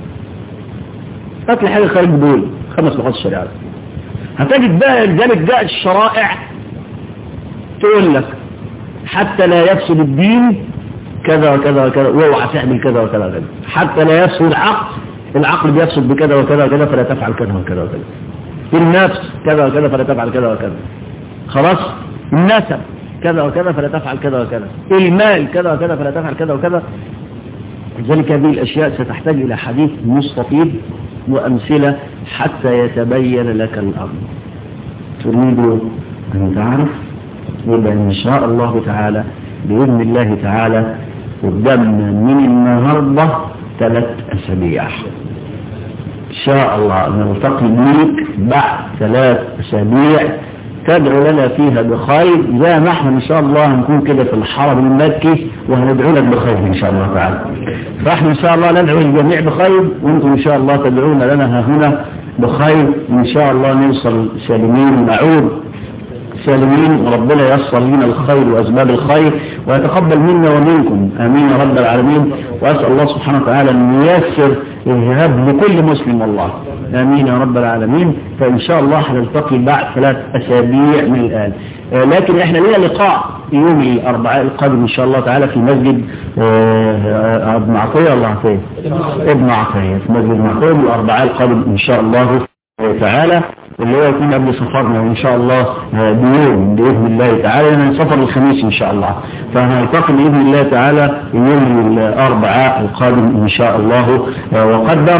هات حاجة خارج دول خمس مقاصد الشريعة هتجد بقى لذلك جاءت الشرائع تقول لك حتى لا يفسد الدين كذا وكذا وكذا واوعى تعمل كذا وكذا وكذا حتى لا يفسد العقل العقل بيفسد بكذا وكذا وكذا فلا تفعل كذا وكذا وكذا النفس كذا وكذا فلا تفعل كذا وكذا خلاص النسب كذا وكذا فلا تفعل كذا وكذا المال كذا وكذا فلا تفعل كذا وكذا لذلك هذه الأشياء ستحتاج إلى حديث مستفيض وأمثلة حتى يتبين لك الأمر تريد أن تعرف يبقى إن شاء الله تعالى بإذن الله تعالى قدامنا من النهاردة ثلاث أسابيع إن شاء الله نلتقي بيك بعد ثلاث أسابيع تدعو لنا فيها بخير زي ما احنا ان شاء الله هنكون كده في الحرم المكي وهندعو لك بخير ان شاء الله تعالى فاحنا ان شاء الله ندعو الجميع بخير وانتم ان شاء الله تدعون لنا ها هنا بخير ان شاء الله نوصل سالمين نعود سالمين وربنا ييسر لنا الخير واسباب الخير ويتقبل منا ومنكم امين يا رب العالمين واسال الله سبحانه وتعالى ان ييسر الذهاب لكل مسلم والله امين يا رب العالمين فان شاء الله هنلتقي بعد ثلاث اسابيع من الان آه لكن احنا لنا لقاء يوم الاربعاء القادم ان شاء الله تعالى في مسجد آه ابن عطيه الله عطيه ابن عطيه في مسجد ابن عطيه الاربعاء القادم ان شاء الله تعالى اللي هو يكون قبل سفرنا ان شاء الله بيوم باذن الله تعالى لان سفر الخميس ان شاء الله فهنلتقي باذن الله تعالى يوم الاربعاء القادم ان شاء الله وقدر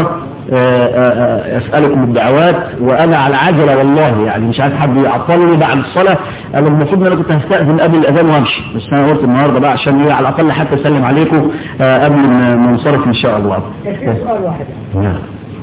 أسألكم الدعوات وأنا على عجلة والله يعني مش عايز حد يعطلني بعد الصلاة أنا المفروض أن أنا كنت هستأذن قبل الأذان وأمشي بس أنا قلت النهاردة بقى عشان إيه على الأقل حتى أسلم عليكم قبل ما ننصرف إن شاء الله سؤال واحد نعم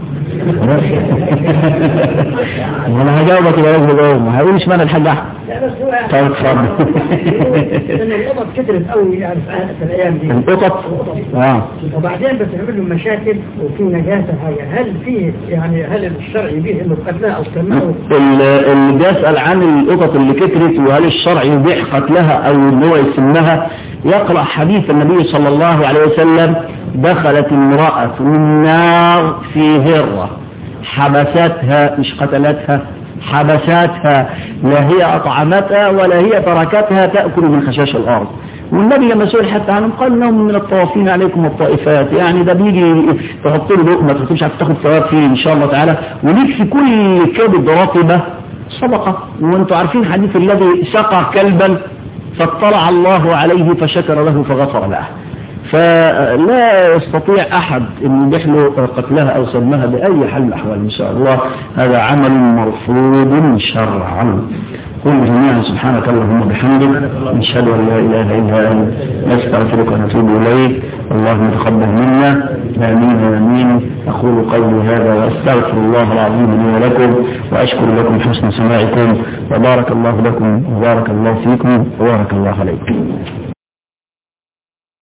وانا هجاوبك يا راجل جاوب هقول اشمعنى الحاج احمد لا بس هو طيب اتفضل ان القطط كترت قوي يعني في الايام دي القطط اه وبعدين بتعمل له مشاكل وفي نجاسه حاجه هل في يعني هل الشرع يبيح انه قتلها او سماه اللي بيسأل عن القطط اللي كترت وهل الشرع يبيح قتلها او ان هو يسمها يقرأ حديث النبي صلى الله عليه وسلم دخلت امرأة النار في هرة حبستها مش قتلتها حبساتها لا هي أطعمتها ولا هي تركتها تأكل من خشاش الأرض والنبي لما سئل حتى عنهم قال انهم من الطوافين عليكم الطائفات يعني ده بيجي تحط له لقمه ما مش عارف تاخد ثواب فيه ان شاء الله تعالى وليك في كل كبد رطبه صدقه وانتم عارفين حديث الذي سقى كلبا فاطلع الله عليه فشكر له فغفر له فلا يستطيع أحد أن يبيح له قتلها أو سمها بأي حال من الأحوال إن شاء الله هذا عمل مرفوض شرعا قل جميعا سبحانك اللهم وبحمدك نشهد أن لا إله إلا أنت نستغفرك ونتوب إليك اللهم تقبل منا آمين آمين أقول قولي هذا وأستغفر الله العظيم لي ولكم وأشكر لكم حسن سماعكم وبارك الله لكم وبارك الله فيكم وبارك الله عليكم